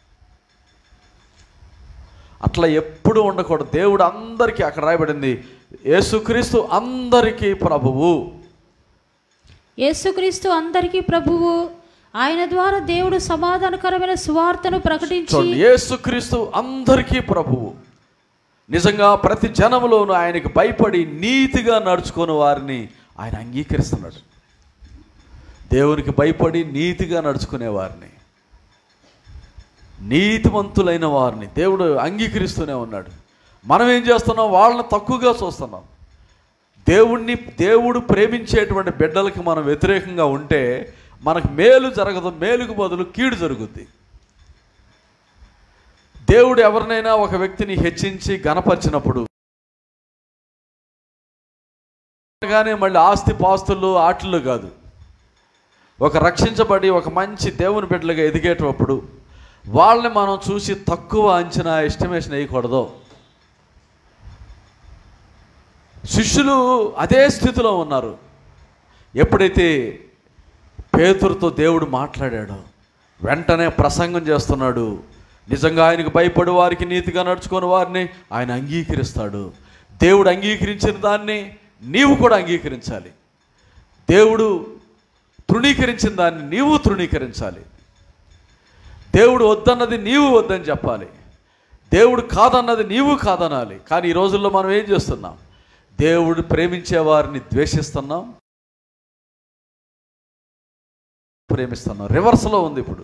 S1: అట్లా ఎప్పుడు ఉండకూడదు దేవుడు అందరికీ అక్కడ రాయబడింది యేసుక్రీస్తు అందరికీ ప్రభువు
S2: యేసుక్రీస్తు అందరికీ ప్రభువు ఆయన ద్వారా దేవుడు సమాధానకరమైన సువార్తను ప్రకటించి
S1: చూడండి యేసుక్రీస్తు అందరికీ ప్రభువు నిజంగా ప్రతి జనములోనూ ఆయనకు భయపడి నీతిగా నడుచుకుని వారిని ఆయన అంగీకరిస్తున్నాడు దేవునికి భయపడి నీతిగా నడుచుకునే వారిని నీతిమంతులైన వారిని దేవుడు అంగీకరిస్తూనే ఉన్నాడు మనం ఏం చేస్తున్నాం వాళ్ళని తక్కువగా చూస్తున్నాం దేవుణ్ణి దేవుడు ప్రేమించేటువంటి బిడ్డలకి మనం వ్యతిరేకంగా ఉంటే మనకు మేలు జరగదు మేలుకు బదులు కీడు జరుగుద్ది దేవుడు ఎవరినైనా ఒక వ్యక్తిని హెచ్చించి గణపరిచినప్పుడు కానీ మళ్ళీ ఆస్తి పాస్తులు ఆటలు కాదు ఒక రక్షించబడి ఒక మంచి దేవుని బిడ్డలుగా ఎదిగేటప్పుడు వాళ్ళని మనం చూసి తక్కువ అంచనా ఎస్టిమేషన్ వేయకూడదు శిష్యులు అదే స్థితిలో ఉన్నారు ఎప్పుడైతే పేతురుతో దేవుడు మాట్లాడాడో వెంటనే ప్రసంగం చేస్తున్నాడు నిజంగా ఆయనకు భయపడి వారికి నీతిగా నడుచుకుని వారిని ఆయన అంగీకరిస్తాడు దేవుడు అంగీకరించిన దాన్ని నీవు కూడా అంగీకరించాలి దేవుడు తృణీకరించిన దాన్ని నీవు తృణీకరించాలి దేవుడు వద్దన్నది నీవు వద్దని చెప్పాలి దేవుడు కాదన్నది నీవు కాదనాలి కానీ ఈ రోజుల్లో మనం ఏం చేస్తున్నాం దేవుడు ప్రేమించే వారిని ద్వేషిస్తున్నాం ప్రేమిస్తున్నాం రివర్స్లో ఉంది ఇప్పుడు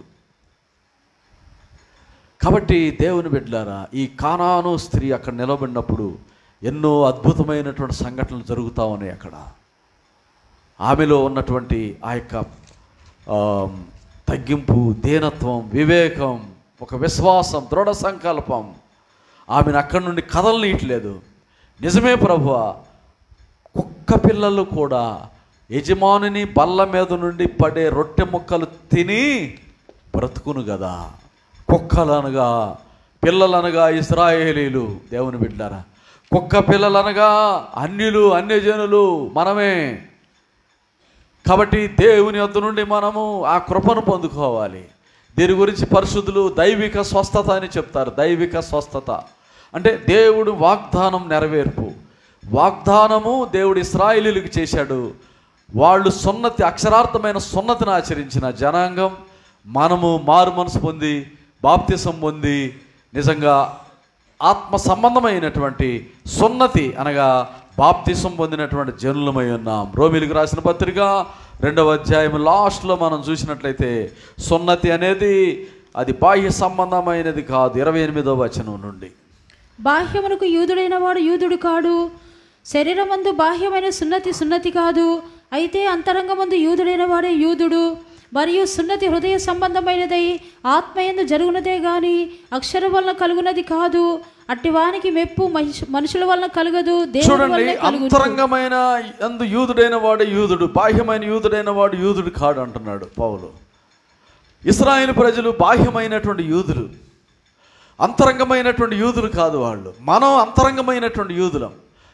S1: కాబట్టి దేవుని బిడ్డలారా ఈ కానాను స్త్రీ అక్కడ నిలబడినప్పుడు ఎన్నో అద్భుతమైనటువంటి సంఘటనలు జరుగుతూ ఉన్నాయి అక్కడ ఆమెలో ఉన్నటువంటి ఆ యొక్క ఆ, తగ్గింపు దీనత్వం వివేకం ఒక విశ్వాసం దృఢ సంకల్పం ఆమెను అక్కడి నుండి కదలనీయట్లేదు నిజమే ప్రభువ కుక్క పిల్లలు కూడా యజమానుని బల్ల మీద నుండి పడే రొట్టె ముక్కలు తిని బ్రతుకును కదా కుక్కలనగా పిల్లలనగా ఇస్రాయేలీలు దేవుని బిడ్డారా కుక్క పిల్లలనగా అన్యులు అన్యజనులు మనమే కాబట్టి దేవుని వద్ద నుండి మనము ఆ కృపను పొందుకోవాలి దీని గురించి పరిశుద్ధులు దైవిక స్వస్థత అని చెప్తారు దైవిక స్వస్థత అంటే దేవుడు వాగ్దానం నెరవేర్పు వాగ్దానము దేవుడు ఇస్రాయిలీలకు చేశాడు వాళ్ళు సున్నతి అక్షరార్థమైన సున్నతిని ఆచరించిన జనాంగం మనము మారు మనసు పొంది బాప్తిసం పొంది నిజంగా ఆత్మ సంబంధమైనటువంటి సున్నతి అనగా బాప్తిసం పొందినటువంటి జనులమై ఉన్నాం రోమిలకు రాసిన పత్రిక రెండవ అధ్యాయం లాస్ట్లో మనం చూసినట్లయితే సున్నతి అనేది అది బాహ్య సంబంధమైనది కాదు ఇరవై ఎనిమిదవ వచనం నుండి
S2: బాహ్యమునకు యూదుడైన వాడు యూదుడు కాడు శరీరమందు బాహ్యమైన సున్నతి సున్నతి కాదు అయితే అంతరంగమందు యూదుడైన వాడే యూదుడు మరియు సున్నతి హృదయ సంబంధమైనదై ఆత్మయందు జరుగునదే గాని అక్షరం వలన కలుగునది కాదు అట్టివానికి మెప్పు మహిష- మనుషుల వలన కలుగదు దేవుని
S1: చూడండి
S2: వలన కలుగును
S1: అంతరంగమైన అందు యూదుడైన వాడు యూదుడు బాహ్యమైన యూదుడైన వాడు యూదుడు కాడు అంటున్నాడు పౌలు ఇస్రాయేల్ ప్రజలు బాహ్యమైనటువంటి యూదులు అంతరంగమైనటువంటి యూదులు కాదు వాళ్ళు మనం అంతరంగమైనటువంటి యూదులం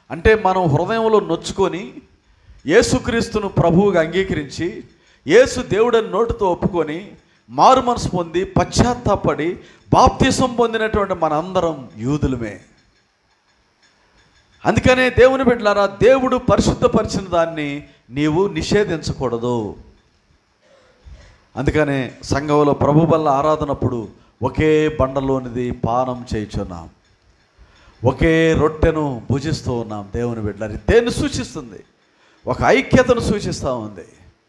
S1: అంటే మనం హృదయంలో నొచ్చుకొని యేసుక్రీస్తును ప్రభువుగా అంగీకరించి యేసు దేవుడని నోటితో ఒప్పుకొని మారు మనసు పొంది పశ్చాత్తాపడి బాప్తిసం పొందినటువంటి మనందరం యూదులమే అందుకనే దేవుని బిడ్డలారా దేవుడు పరిశుద్ధపరిచిన దాన్ని నీవు నిషేధించకూడదు అందుకనే సంఘంలో ప్రభు వల్ల ఆరాధనప్పుడు ఒకే బండలోనిది పానం చేయుచున్నాం ఒకే రొట్టెను భుజిస్తూ ఉన్నాం దేవుని బిడ్డలారి దేన్ని సూచిస్తుంది ఒక ఐక్యతను సూచిస్తూ ఉంది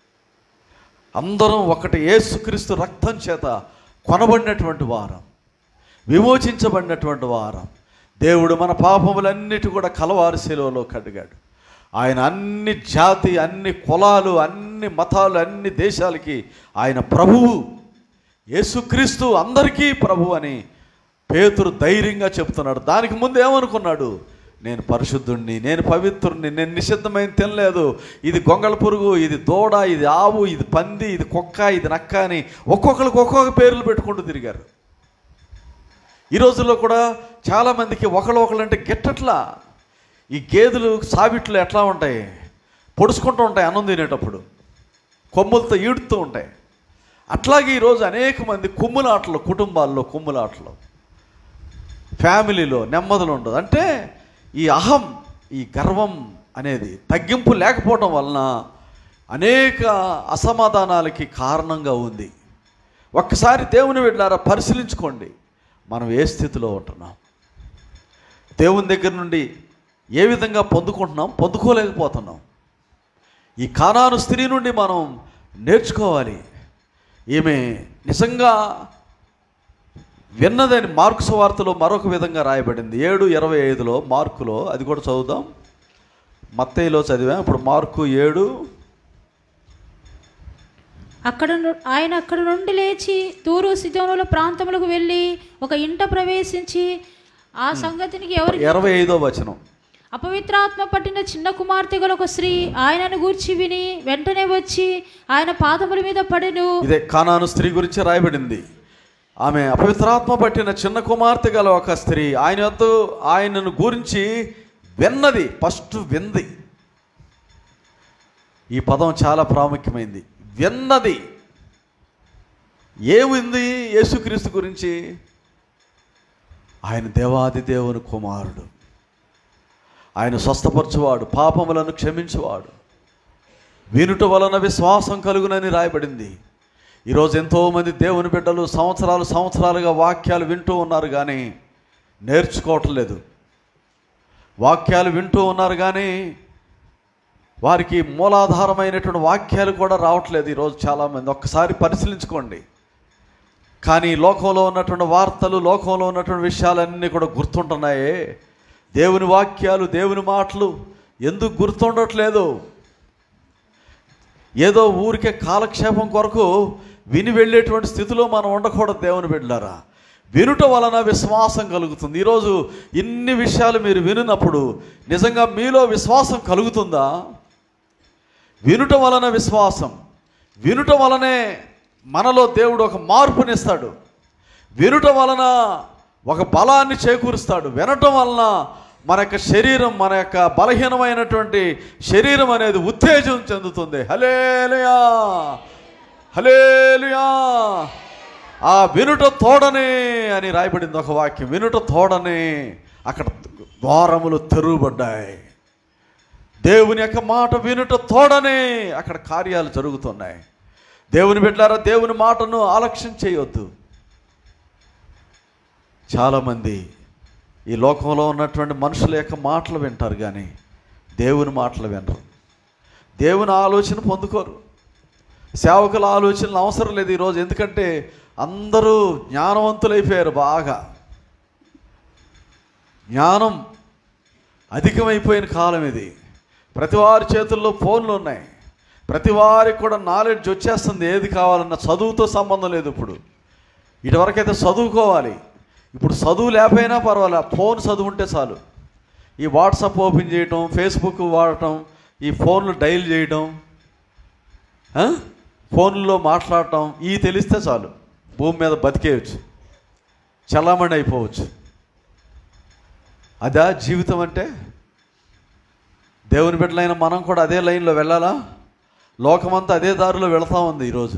S1: అందరం ఒకటి యేసుక్రీస్తు రక్తం చేత కొనబడినటువంటి వారం విమోచించబడినటువంటి వారం దేవుడు మన పాపములన్నిటి కూడా కలవారి శిలువలో కడిగాడు ఆయన అన్ని జాతి అన్ని కులాలు అన్ని మతాలు అన్ని దేశాలకి ఆయన ప్రభువు యేసుక్రీస్తు అందరికీ ప్రభు అని పేతురు ధైర్యంగా చెప్తున్నాడు దానికి ముందు ఏమనుకున్నాడు నేను పరిశుద్ధుణ్ణి నేను పవిత్రుణ్ణి నేను నిషిద్ధమైన తినలేదు ఇది గొంగళ పురుగు ఇది దూడ ఇది ఆవు ఇది పంది ఇది కుక్క ఇది నక్క అని ఒక్కొక్కరికి ఒక్కొక్క పేర్లు పెట్టుకుంటూ తిరిగారు ఈ రోజుల్లో కూడా చాలామందికి ఒకళ్ళు ఒకళ్ళు అంటే గిట్టట్లా ఈ గేదెలు సావిట్లు ఎట్లా ఉంటాయి పొడుచుకుంటూ ఉంటాయి అన్నం తినేటప్పుడు కొమ్ములతో ఈడుతూ ఉంటాయి అట్లాగే ఈరోజు అనేక మంది కుమ్ములాటలు కుటుంబాల్లో కుమ్ములాటలు ఫ్యామిలీలో నెమ్మదులు ఉండదు అంటే ఈ అహం ఈ గర్వం అనేది తగ్గింపు లేకపోవడం వలన అనేక అసమాధానాలకి కారణంగా ఉంది ఒక్కసారి దేవుని వెళ్ళారా పరిశీలించుకోండి మనం ఏ స్థితిలో ఉంటున్నాం దేవుని దగ్గర నుండి ఏ విధంగా పొందుకుంటున్నాం పొందుకోలేకపోతున్నాం ఈ కానాను స్త్రీ నుండి మనం నేర్చుకోవాలి ఈమె నిజంగా విన్నదని మార్కు సువార్తలో మరొక విధంగా రాయబడింది ఏడు ఇరవై ఐదులో మార్కులో అది కూడా చదువుదాం మత్తయిలో చదివాం ఇప్పుడు మార్కు ఏడు
S2: అక్కడ ను- ఆయన అక్కడ నుండి లేచి తూరు సిదోనుల ప్రాంతములకు వెళ్ళి ఒక ఇంట ప్రవేశించి ఆ సంగతినికి ఎవరి
S1: ఇరవై ఐదో వచనం
S2: అపవిత్రాత్మ పట్టిన చిన్న కుమార్తె గల ఒక స్త్రీ ఆయనను గూర్చి విని వెంటనే వచ్చి ఆయన పాదముల మీద పడెను
S1: ఇదే కానాను స్త్రీ గురించి రాయబడింది ఆమె అపవిత్రాత్మ పట్టిన చిన్న కుమార్తె గల ఒక స్త్రీ ఆయన వద్ద ఆయనను గురించి విన్నది ఫస్ట్ వింది ఈ పదం చాలా ప్రాముఖ్యమైంది విన్నది ఏమింది యేసుక్రీస్తు గురించి ఆయన దేవాది దేవుని కుమారుడు ఆయన స్వస్థపరచువాడు పాపములను క్షమించువాడు వినుట వలన విశ్వాసం కలుగునని రాయబడింది ఈరోజు ఎంతోమంది దేవుని బిడ్డలు సంవత్సరాలు సంవత్సరాలుగా వాక్యాలు వింటూ ఉన్నారు కానీ నేర్చుకోవటం లేదు వాక్యాలు వింటూ ఉన్నారు కానీ వారికి మూలాధారమైనటువంటి వాక్యాలు కూడా రావట్లేదు ఈరోజు చాలామంది ఒక్కసారి పరిశీలించుకోండి కానీ లోకంలో ఉన్నటువంటి వార్తలు లోకంలో ఉన్నటువంటి విషయాలన్నీ కూడా గుర్తుంటున్నాయే దేవుని వాక్యాలు దేవుని మాటలు ఎందుకు గుర్తుండట్లేదు ఏదో ఊరికే కాలక్షేపం కొరకు విని వెళ్ళేటువంటి స్థితిలో మనం ఉండకూడదు దేవుని బిడ్డలారా వినుట వలన విశ్వాసం కలుగుతుంది ఈరోజు ఇన్ని విషయాలు మీరు వినినప్పుడు నిజంగా మీలో విశ్వాసం కలుగుతుందా వినుట వలన విశ్వాసం వినుట వలనే మనలో దేవుడు ఒక మార్పునిస్తాడు వినుట వలన ఒక బలాన్ని చేకూరుస్తాడు వినటం వలన మన యొక్క శరీరం మన యొక్క బలహీనమైనటువంటి శరీరం అనేది ఉత్తేజం చెందుతుంది హలేలుయా హలేలుయా ఆ వినుట తోడనే అని రాయబడింది ఒక వాక్యం వినుట తోడనే అక్కడ ద్వారములు తెరువబడ్డాయి దేవుని యొక్క మాట వినుట తోడనే అక్కడ కార్యాలు జరుగుతున్నాయి దేవుని బిడ్డారా దేవుని మాటను ఆలక్ష్యం చేయొద్దు చాలామంది ఈ లోకంలో ఉన్నటువంటి మనుషుల యొక్క మాటలు వింటారు కానీ దేవుని మాటలు వినరు దేవుని ఆలోచన పొందుకోరు సేవకుల ఆలోచనలు అవసరం లేదు ఈరోజు ఎందుకంటే అందరూ జ్ఞానవంతులైపోయారు బాగా జ్ఞానం అధికమైపోయిన కాలం ఇది ప్రతి వారి చేతుల్లో ఫోన్లు ఉన్నాయి ప్రతి వారికి కూడా నాలెడ్జ్ వచ్చేస్తుంది ఏది కావాలన్న చదువుతో సంబంధం లేదు ఇప్పుడు ఇటువరకైతే చదువుకోవాలి ఇప్పుడు చదువు లేకపోయినా పర్వాలే ఫోన్ చదువు ఉంటే చాలు ఈ వాట్సాప్ ఓపెన్ చేయటం ఫేస్బుక్ వాడటం ఈ ఫోన్లు డైల్ చేయటం ఆ? ఫోన్లో మాట్లాడటం ఈ తెలిస్తే చాలు భూమి మీద బతికేయచ్చు చలామణి అయిపోవచ్చు అదా జీవితం అంటే దేవుని బిడ్డలైన మనం కూడా అదే లైన్లో వెళ్ళాలా లోకమంతా అదే దారిలో వెళతా ఉంది ఈరోజు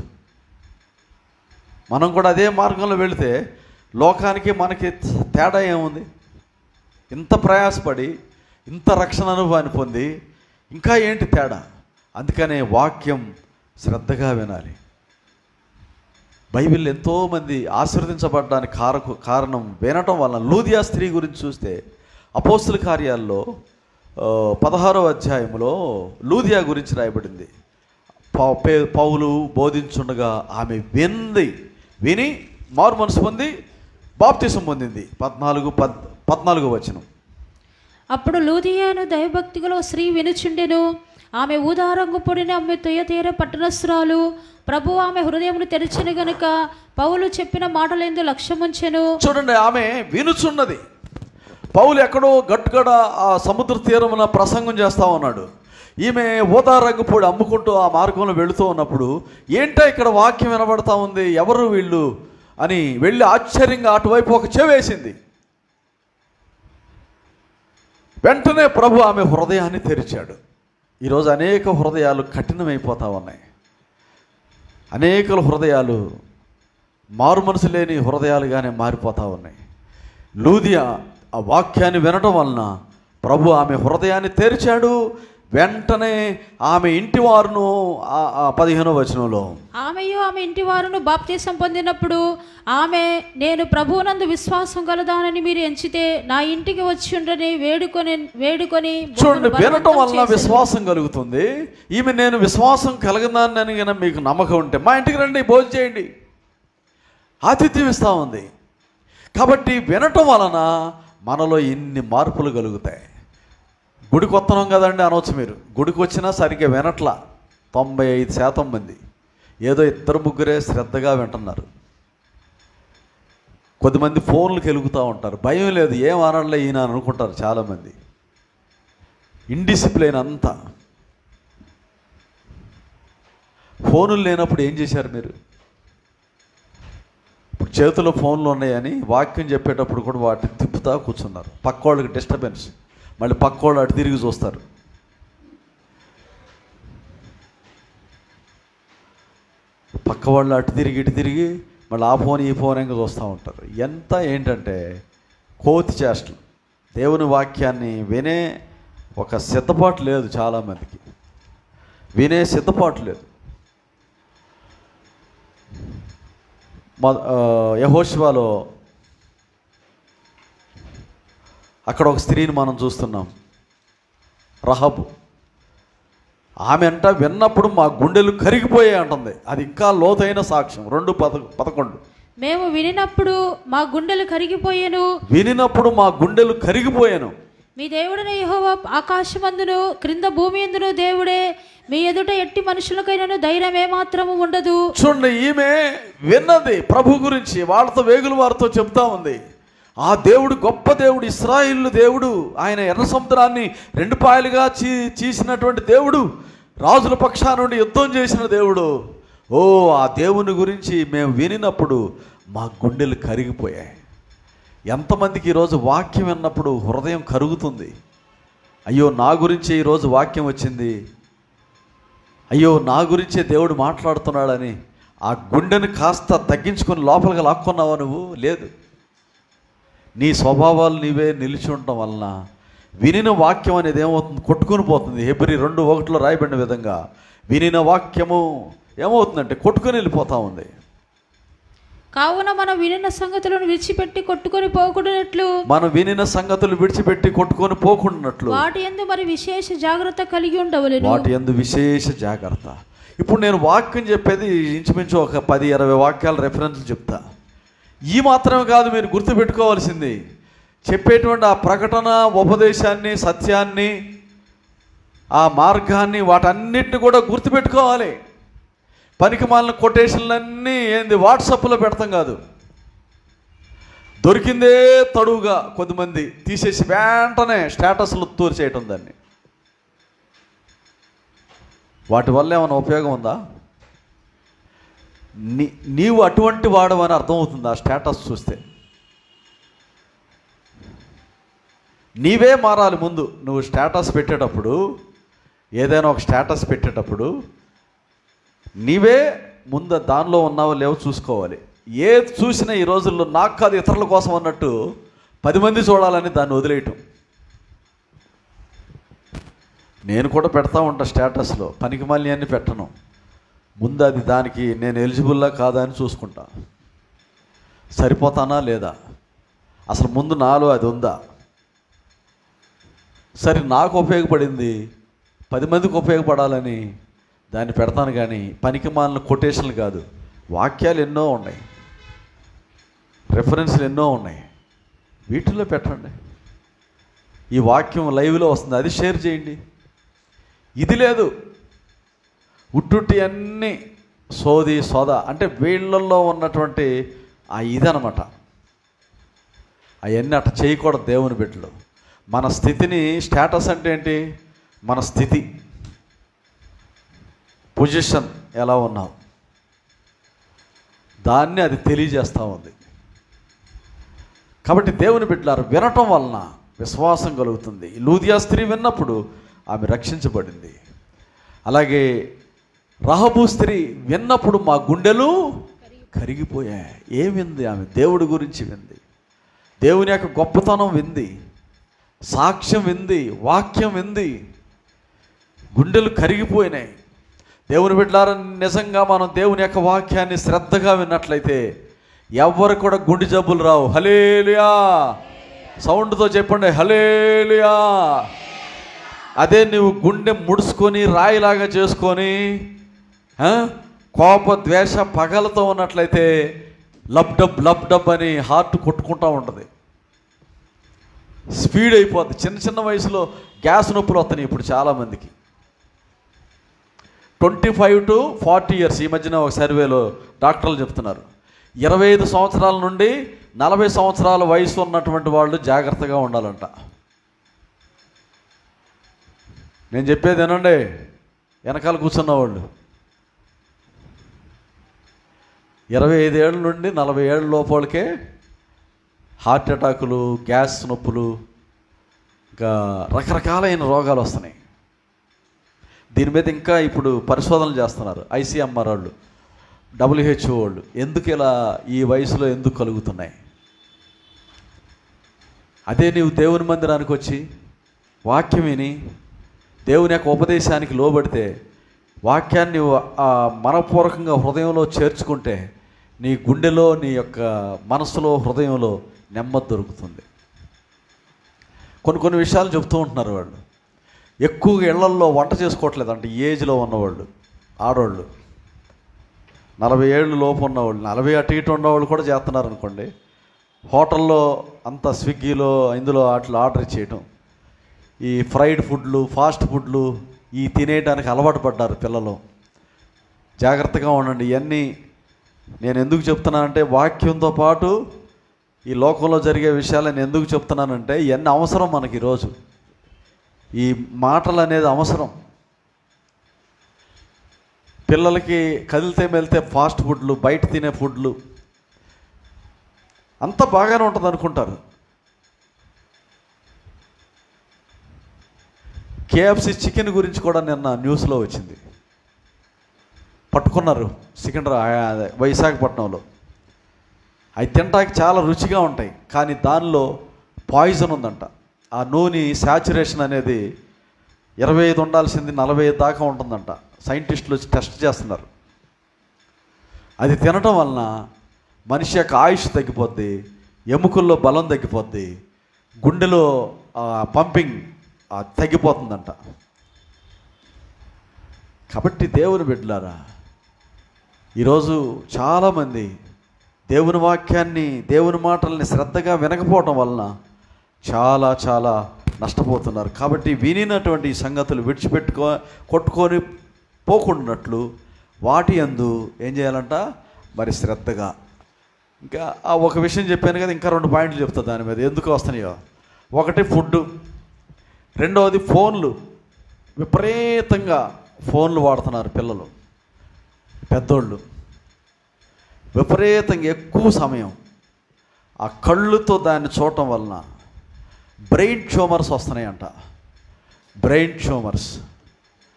S1: మనం కూడా అదే మార్గంలో వెళితే లోకానికి మనకి తేడా ఏముంది ఇంత ప్రయాసపడి ఇంత రక్షణ అనుభవాన్ని పొంది ఇంకా ఏంటి తేడా అందుకనే వాక్యం శ్రద్ధగా వినాలి బైబిల్ ఎంతోమంది ఆశీర్వదించబడడానికి కారకు కారణం వినటం వలన లూదియా స్త్రీ గురించి చూస్తే అపోస్తుల కార్యాల్లో ఆ, పదహారో అధ్యాయంలో లూదియా గురించి రాయబడింది పౌ- పే- పౌలు బోధించుండగా ఆమె వింది విని మారు మనసు పొంది బాప్తిసం పొందింది పద్నాలుగు పద్ పద్నాలుగు వచనం
S2: అప్పుడు లూదియాను దైవభక్తిగల స్త్రీ వినుచుండెను ఆమె ఊదారంగు పొడిన ఆమె తొయ్యతీర పట్టణస్త్రాలు ప్రభు ఆమె హృదయమును తెరిచిన గనుక పౌలు చెప్పిన మాటలేందు లక్ష్యముంచెను
S1: చూడండి ఆమె వినుచున్నది పౌలు ఎక్కడో గట్టుగడ ఆ సముద్ర తీరమున ప్రసంగం చేస్తా ఉన్నాడు ఈమె ఊదారంగుపూడి అమ్ముకుంటూ ఆ మార్గంలో వెళుతూ ఉన్నప్పుడు ఏంటో ఇక్కడ వాక్యం వినబడతా ఉంది ఎవరు వీళ్ళు అని వెళ్ళి ఆశ్చర్యంగా అటువైపు ఒక చెవేసింది వెంటనే ప్రభు ఆమె హృదయాన్ని తెరిచాడు ఈరోజు అనేక హృదయాలు కఠినమైపోతా ఉన్నాయి అనేకల హృదయాలు మారు మనసు లేని హృదయాలుగానే మారిపోతా ఉన్నాయి లూదియా ఆ వాక్యాన్ని వినటం వలన ప్రభు ఆమె హృదయాన్ని తెరిచాడు వెంటనే ఆమె ఇంటి వారును ఆ- ఆ పదిహేనో వచనంలో
S2: ఆమెయు ఆమె ఇంటి వారును బాప్తీసం పొందినప్పుడు ఆమె నేను ప్రభువునందు విశ్వాసం కలదానని మీరు ఎంచితే నా ఇంటికి వచ్చి ఉండని వేడుకొని వేడుకొని
S1: చూడండి
S2: బహును
S1: వినటం
S2: బలవంతం
S1: వలన
S2: చేసెను.
S1: విశ్వాసం కలుగుతుంది ఈమె నేను విశ్వాసం కలగదానని గన మీకు నమ్మకం ఉంటే మా ఇంటికి రండి భోజనం చేయండి ఆతిథ్యం ఇస్తా ఉంది కాబట్టి వినటం వలన మనలో ఇన్ని మార్పులు కలుగుతాయి గుడికి వస్తున్నాం కదండి అనవచ్చు మీరు గుడికి వచ్చినా సరిగ్గా వినట్లా తొంభై ఐదు శాతం మంది ఏదో ఇద్దరు ముగ్గురే శ్రద్ధగా వింటున్నారు కొద్దిమంది ఫోన్లకు వెలుగుతూ ఉంటారు భయం లేదు ఏం అనట్లే ఈయన అని అనుకుంటారు చాలామంది ఇండిసిప్లైన్ అంతా ఫోనులు లేనప్పుడు ఏం చేశారు మీరు ఇప్పుడు చేతిలో ఫోన్లు ఉన్నాయని వాక్యం చెప్పేటప్పుడు కూడా వాటిని తిప్పుతా కూర్చున్నారు పక్కోళ్ళకి డిస్టర్బెన్స్ మళ్ళీ పక్కోళ్ళు అటు తిరిగి చూస్తారు పక్క వాళ్ళు అటు తిరిగి ఇటు తిరిగి మళ్ళీ ఆ ఫోన్ ఈ ఫోన్ ఇంకా చూస్తూ ఉంటారు ఎంత ఏంటంటే కోతి చేష్టలు దేవుని వాక్యాన్ని వినే ఒక సిద్ధపాటు లేదు చాలామందికి వినే సిద్ధపాటు లేదు మొ- ఆ, యెహోషువలో అక్కడ ఒక స్త్రీని మనం చూస్తున్నాం రహబు ఆమె అంట విన్నప్పుడు మా గుండెలు కరిగిపోయాయి అంటుంది అది ఇంకా లోతైన సాక్ష్యం రెండు పద పదకొండు
S2: మేము వినినప్పుడు మా గుండెలు కరిగిపోయేను
S1: వినినప్పుడు మా గుండెలు కరిగిపోయాను
S2: మీ దేవుడైన యెహోవా ఆకాశమందును క్రింద భూమి ఎందును దేవుడే మీ ఎదుట ఎట్టి మనుషులకైనను ధైర్యం ఏమాత్రము ఉండదు
S1: చూడండి ఈమె విన్నది ప్రభు గురించి వాళ్ళతో వేగుల వారితో చెప్తా ఉంది ఆ దేవుడు గొప్ప దేవుడు ఇస్రాయిల్ దేవుడు ఆయన ఎర్ర సముద్రాన్ని రెండు పాయలుగా చీ చీసినటువంటి దేవుడు రాజుల పక్షా నుండి యుద్ధం చేసిన దేవుడు ఓ ఆ దేవుని గురించి మేము వినినప్పుడు మా గుండెలు కరిగిపోయాయి ఎంతమందికి ఈరోజు వాక్యం విన్నప్పుడు హృదయం కరుగుతుంది అయ్యో నా గురించి ఈరోజు వాక్యం వచ్చింది అయ్యో నా గురించే దేవుడు మాట్లాడుతున్నాడని ఆ గుండెని కాస్త తగ్గించుకొని లోపలికి లాక్కున్నావా నువ్వు లేదు నీ స్వభావాలు నీవే నిలిచి ఉండటం వలన వినిన వాక్యం అనేది ఏమవుతుంది కొట్టుకుని పోతుంది హెబ్రి రెండు ఒకటిలో రాయబడిన విధంగా వినిన వాక్యము ఏమవుతుందంటే కొట్టుకొని వెళ్ళిపోతా ఉంది
S2: కావున మనం వినిన సంగతులను విడిచిపెట్టి కొట్టుకొని పోకూడనట్లు
S1: మనం వినిన సంగతులు విడిచిపెట్టి కొట్టుకొని పోకుండాట్లు
S2: వాటి ఎందు మరి విశేష జాగ్రత్త కలిగి ఉండవలెను
S1: వాటి ఎందు విశేష జాగ్రత్త ఇప్పుడు నేను వాక్యం చెప్పేది ఇంచుమించు ఒక పది ఇరవై వాక్యాల రెఫరెన్స్లు చెప్తా ఈ మాత్రమే కాదు మీరు గుర్తుపెట్టుకోవాల్సింది చెప్పేటువంటి ఆ ప్రకటన ఉపదేశాన్ని సత్యాన్ని ఆ మార్గాన్ని వాటన్నిటిని కూడా గుర్తుపెట్టుకోవాలి పనికి మాలిన కొటేషన్లన్నీ ఏంది వాట్సాప్లో పెడతాం కాదు దొరికిందే తడువుగా కొద్దిమంది తీసేసి వెంటనే స్టేటస్లు తూరు చేయటం దాన్ని వాటి వల్ల ఏమైనా ఉపయోగం ఉందా నీ నీవు అటువంటి వాడవని అర్థమవుతుంది ఆ స్టేటస్ చూస్తే నీవే మారాలి ముందు నువ్వు స్టేటస్ పెట్టేటప్పుడు ఏదైనా ఒక స్టేటస్ పెట్టేటప్పుడు నీవే ముందు దానిలో ఉన్నావో లేవో చూసుకోవాలి ఏది చూసినా ఈ రోజుల్లో నాకు కాదు ఇతరుల కోసం అన్నట్టు పది మంది చూడాలని దాన్ని వదిలేయటం నేను కూడా పెడతా ఉంటా స్టేటస్లో పనికి మళ్ళీ అన్ని పెట్టను ముందు అది దానికి నేను ఎలిజిబుల్లా కాదా అని చూసుకుంటా సరిపోతానా లేదా అసలు ముందు నాలో అది ఉందా సరే నాకు ఉపయోగపడింది పది మందికి ఉపయోగపడాలని దాన్ని పెడతాను కానీ పనికి మాలిన కొటేషన్లు కాదు వాక్యాలు ఎన్నో ఉన్నాయి రెఫరెన్స్లు ఎన్నో ఉన్నాయి వీటిల్లో పెట్టండి ఈ వాక్యం లైవ్లో వస్తుంది అది షేర్ చేయండి ఇది లేదు ఉట్టుట్టి అన్నీ సోది సోద అంటే వీళ్ళల్లో ఉన్నటువంటి ఆ ఇదనమాట అవన్నీ అట్ట చేయకూడదు దేవుని బిడ్డలు మన స్థితిని స్టేటస్ అంటే ఏంటి మన స్థితి పొజిషన్ ఎలా ఉన్నావు దాన్ని అది తెలియజేస్తూ ఉంది కాబట్టి దేవుని బిడ్డలారు వినటం వలన విశ్వాసం కలుగుతుంది లూదియా స్త్రీ విన్నప్పుడు ఆమె రక్షించబడింది అలాగే రహబు స్త్రీ విన్నప్పుడు మా గుండెలు కరిగిపోయాయి ఏం వింది ఆమె దేవుడి గురించి వింది దేవుని యొక్క గొప్పతనం వింది సాక్ష్యం వింది వాక్యం వింది గుండెలు కరిగిపోయినాయి దేవుని బిడ్డారని నిజంగా మనం దేవుని యొక్క వాక్యాన్ని శ్రద్ధగా విన్నట్లయితే ఎవ్వరు కూడా గుండె జబ్బులు రావు హలేలుయా సౌండ్తో చెప్పండి హలేలుయా అదే నువ్వు గుండె ముడుచుకొని రాయిలాగా చేసుకొని ఆ, కోప ద్వేష పగలతో ఉన్నట్లయితే లబ్ డబ్ లబ్ డబ్ అని హార్ట్ కొట్టుకుంటూ ఉంటుంది స్పీడ్ అయిపోద్ది చిన్న చిన్న వయసులో గ్యాస్ నొప్పులు వస్తున్నాయి ఇప్పుడు చాలామందికి twenty five to forty years ఈ మధ్యన ఒక సర్వేలో డాక్టర్లు చెప్తున్నారు ఇరవై ఐదు సంవత్సరాల నుండి నలభై సంవత్సరాల వయసు ఉన్నటువంటి వాళ్ళు జాగ్రత్తగా ఉండాలంట నేను చెప్పేది ఏనండి వెనకాల కూర్చున్న వాళ్ళు ఇరవై ఐదేళ్ళ నుండి నలభై ఏళ్ళ లోపలికే హార్ట్ అటాకులు గ్యాస్ నొప్పులు ఇంకా రకరకాలైన రోగాలు వస్తున్నాయి దీని మీద ఇంకా ఇప్పుడు పరిశోధనలు చేస్తున్నారు ఐసీఎంఆర్ వాళ్ళు డబ్ల్యూహెచ్ఓ వాళ్ళు ఎందుకు ఇలా ఈ వయసులో ఎందుకు కలుగుతున్నాయి అదే నీవు దేవుని మందిరానికి వచ్చి వాక్యం విని దేవుని యొక్క ఉపదేశానికి లోబడితే వాక్యాన్ని ఆ మనపూర్వకంగా హృదయంలో చేర్చుకుంటే నీ గుండెలో నీ యొక్క మనసులో హృదయంలో నెమ్మది దొరుకుతుంది కొన్ని కొన్ని విషయాలు చెప్తూ ఉంటున్నారు వాళ్ళు ఎక్కువగా ఇళ్లల్లో వంట చేసుకోవట్లేదు అంటే ఏజ్లో ఉన్నవాళ్ళు ఆడవాళ్ళు నలభై ఏళ్ళు లోపు ఉన్నవాళ్ళు నలభై అటు ఇటు ఉన్నవాళ్ళు కూడా చేస్తున్నారు అనుకోండి హోటల్లో అంత స్విగ్గీలో ఇందులో అట్లా ఆర్డర్ చేయటం ఈ ఫ్రైడ్ ఫుడ్లు ఫాస్ట్ ఫుడ్లు ఈ తినేయడానికి అలవాటు పడ్డారు పిల్లలు జాగ్రత్తగా ఉండండి ఇవన్నీ నేను ఎందుకు చెప్తున్నానంటే వాక్యంతో పాటు ఈ లోకంలో జరిగే విషయాలు నేను ఎందుకు చెప్తున్నానంటే ఇవన్నీ అవసరం మనకి ఈరోజు ఈ మాటలు అనేది అవసరం పిల్లలకి కదిలితే మెలితే ఫాస్ట్ ఫుడ్లు బయట తినే ఫుడ్లు అంత బాగానే ఉంటుంది అనుకుంటారు కేఎఫ్సి చికెన్ గురించి కూడా నిన్న న్యూస్లో వచ్చింది పట్టుకున్నారు సికింద్రా అదే విశాఖపట్నంలో అవి తినడానికి చాలా రుచిగా ఉంటాయి కానీ దానిలో పాయిజన్ ఉందంట ఆ నూనె శాచురేషన్ అనేది ఇరవై ఐదు ఉండాల్సింది నలభై ఐదు దాకా ఉంటుందంట సైంటిస్టులు వచ్చి టెస్ట్ చేస్తున్నారు అది తినటం వలన మనిషి యొక్క ఆయుష్ తగ్గిపోద్ది ఎముకల్లో బలం తగ్గిపోద్ది గుండెలో పంపింగ్ తగ్గిపోతుందంట కాబట్టి దేవుని బిడ్డలారా ఈరోజు చాలామంది దేవుని వాక్యాన్ని దేవుని మాటల్ని శ్రద్ధగా వినకపోవటం వలన చాలా చాలా నష్టపోతున్నారు కాబట్టి వినినటువంటి ఈ సంగతులు విడిచిపెట్టుకో కొట్టుకొని పోకుండాట్లు వాటి అందు ఏం చేయాలంట మరి శ్రద్ధగా ఇంకా ఆ ఒక విషయం చెప్పాను కదా ఇంకా రెండు పాయింట్లు చెప్తా దాని మీద ఎందుకు వస్తున్నాయో ఒకటి ఫుడ్ రెండవది ఫోన్లు విపరీతంగా ఫోన్లు వాడుతున్నారు పిల్లలు పెద్దోళ్ళు విపరీతంగా ఎక్కువ సమయం ఆ కళ్ళుతో దాన్ని చూడటం వలన బ్రెయిన్ ట్యూమర్స్ వస్తున్నాయంట బ్రెయిన్ ట్యూమర్స్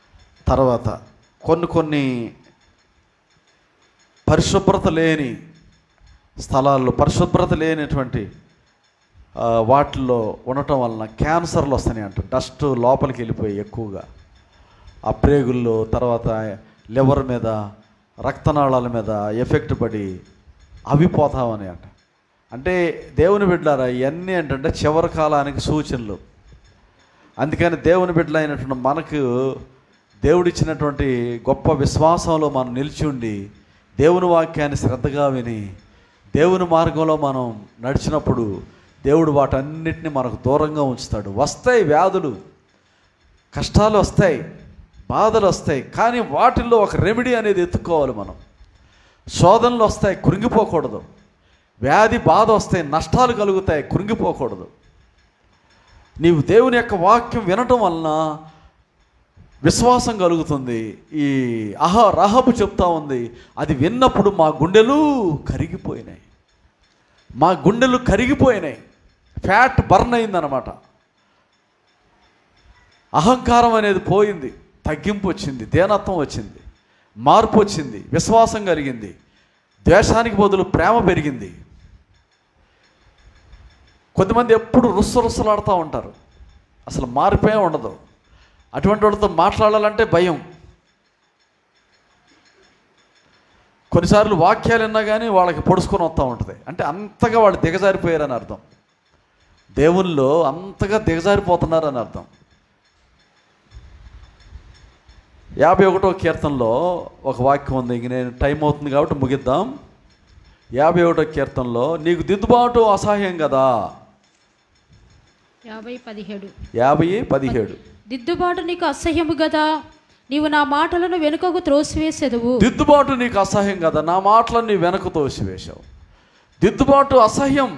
S1: తర్వాత కొన్ని కొన్ని పరిశుభ్రత లేని స్థలాల్లో పరిశుభ్రత లేనటువంటి ఆ, వాటిల్లో ఉండటం వలన క్యాన్సర్లు వస్తాయి అంట డస్ట్ లోపలికి వెళ్ళిపోయి ఎక్కువగా ఆ ప్రేగుల్లో తర్వాత లివర్ మీద రక్తనాళాల మీద ఎఫెక్ట్ పడి అవి పోతామని అంట అంటే దేవుని బిడ్డారా ఇవన్నీ ఏంటంటే చివరి కాలానికి సూచనలు అందుకని దేవుని బిడ్డలు అయినటువంటి మనకు దేవుడిచ్చినటువంటి గొప్ప విశ్వాసంలో మనం నిలిచి ఉండి దేవుని వాక్యాన్ని శ్రద్ధగా విని దేవుని మార్గంలో మనం నడిచినప్పుడు దేవుడు వాటన్నిటిని మనకు దూరంగా ఉంచుతాడు వస్తాయి వ్యాధులు కష్టాలు వస్తాయి బాధలు వస్తాయి కానీ వాటిల్లో ఒక రెమెడీ అనేది ఎత్తుక్కోవాలి మనం శోధనలు వస్తాయి కృంగిపోకూడదు వ్యాధి బాధ వస్తాయి నష్టాలు కలుగుతాయి కృంగిపోకూడదు నీవు దేవుని యొక్క వాక్యం వినటం వలన విశ్వాసం కలుగుతుంది ఈ అహ రహబు చెప్తా ఉంది అది విన్నప్పుడు మా గుండెలు కరిగిపోయినాయి మా గుండెలు కరిగిపోయినాయి ఫ్యాట్ బర్న్ అయిందనమాట అహంకారం అనేది పోయింది తగ్గింపు వచ్చింది దేనత్వం వచ్చింది మార్పు వచ్చింది విశ్వాసం కలిగింది ద్వేషానికి బదులు ప్రేమ పెరిగింది కొంతమంది ఎప్పుడు రుస్సు రుస్సులాడుతూ ఉంటారు అసలు మార్పే ఉండదు అటువంటి వాళ్ళతో మాట్లాడాలంటే భయం కొన్నిసార్లు వాక్యాలు విన్నా కానీ వాళ్ళకి పొడుచుకొని వస్తూ ఉంటుంది అంటే అంతగా వాళ్ళు దిగజారిపోయారని అర్థం దేవుల్లో అంతగా దిగజారిపోతున్నారని అర్థం యాభై ఒకటో కీర్తనలో ఒక వాక్యం ఉంది ఇంక నేను టైం అవుతుంది కాబట్టి ముగిద్దాం యాభై ఒకటో కీర్తనలో నీకు దిద్దుబాటు అసహ్యం కదా
S2: యాభై పదిహేడు
S1: యాభై పదిహేడు
S2: దిద్దుబాటు నీకు అసహ్యము గదా నీవు నా మాటలను వెనుకకు త్రోసివేసెదవు
S1: దిద్దుబాటు నీకు అసహ్యం కదా నా మాటలను నీ వెనక తోసివేశావు దిద్దుబాటు అసహ్యం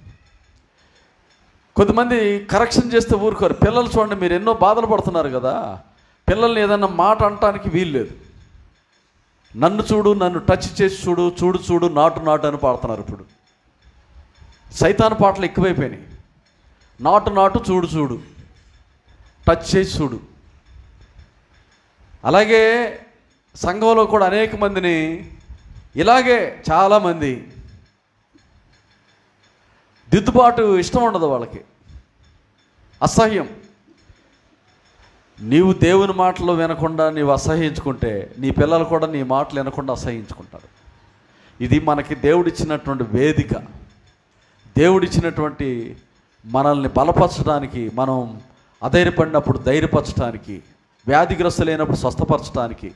S1: కొంతమంది కరెక్షన్ చేస్తే ఊరుకోరు పిల్లలు చూడండి మీరు ఎన్నో బాధలు పడుతున్నారు కదా పిల్లల్ని ఏదన్నా మాట అనటానికి వీలు లేదు నన్ను చూడు నన్ను టచ్ చేసి చూడు చూడు చూడు నాటు నాటు అని పాడుతున్నారు ఇప్పుడు సైతాన్ పాటలు ఎక్కువైపోయినాయి నాటు నాటు చూడు చూడు టచ్ చేసి చూడు అలాగే సంఘంలో కూడా అనేక మందిని ఇలాగే చాలామంది దిద్దుబాటు ఇష్టం ఉండదు వాళ్ళకి అసహ్యం నీవు దేవుని మాటలు వినకుండా నీవు అసహ్యించుకుంటే నీ పిల్లలు కూడా నీ మాటలు వినకుండా అసహ్యించుకుంటారు ఇది మనకి దేవుడిచ్చినటువంటి వేదిక దేవుడిచ్చినటువంటి మనల్ని బలపరచడానికి మనం అధైర్యపడినప్పుడు ధైర్యపరచడానికి వ్యాధిగ్రస్తులైనప్పుడు స్వస్థపరచడానికి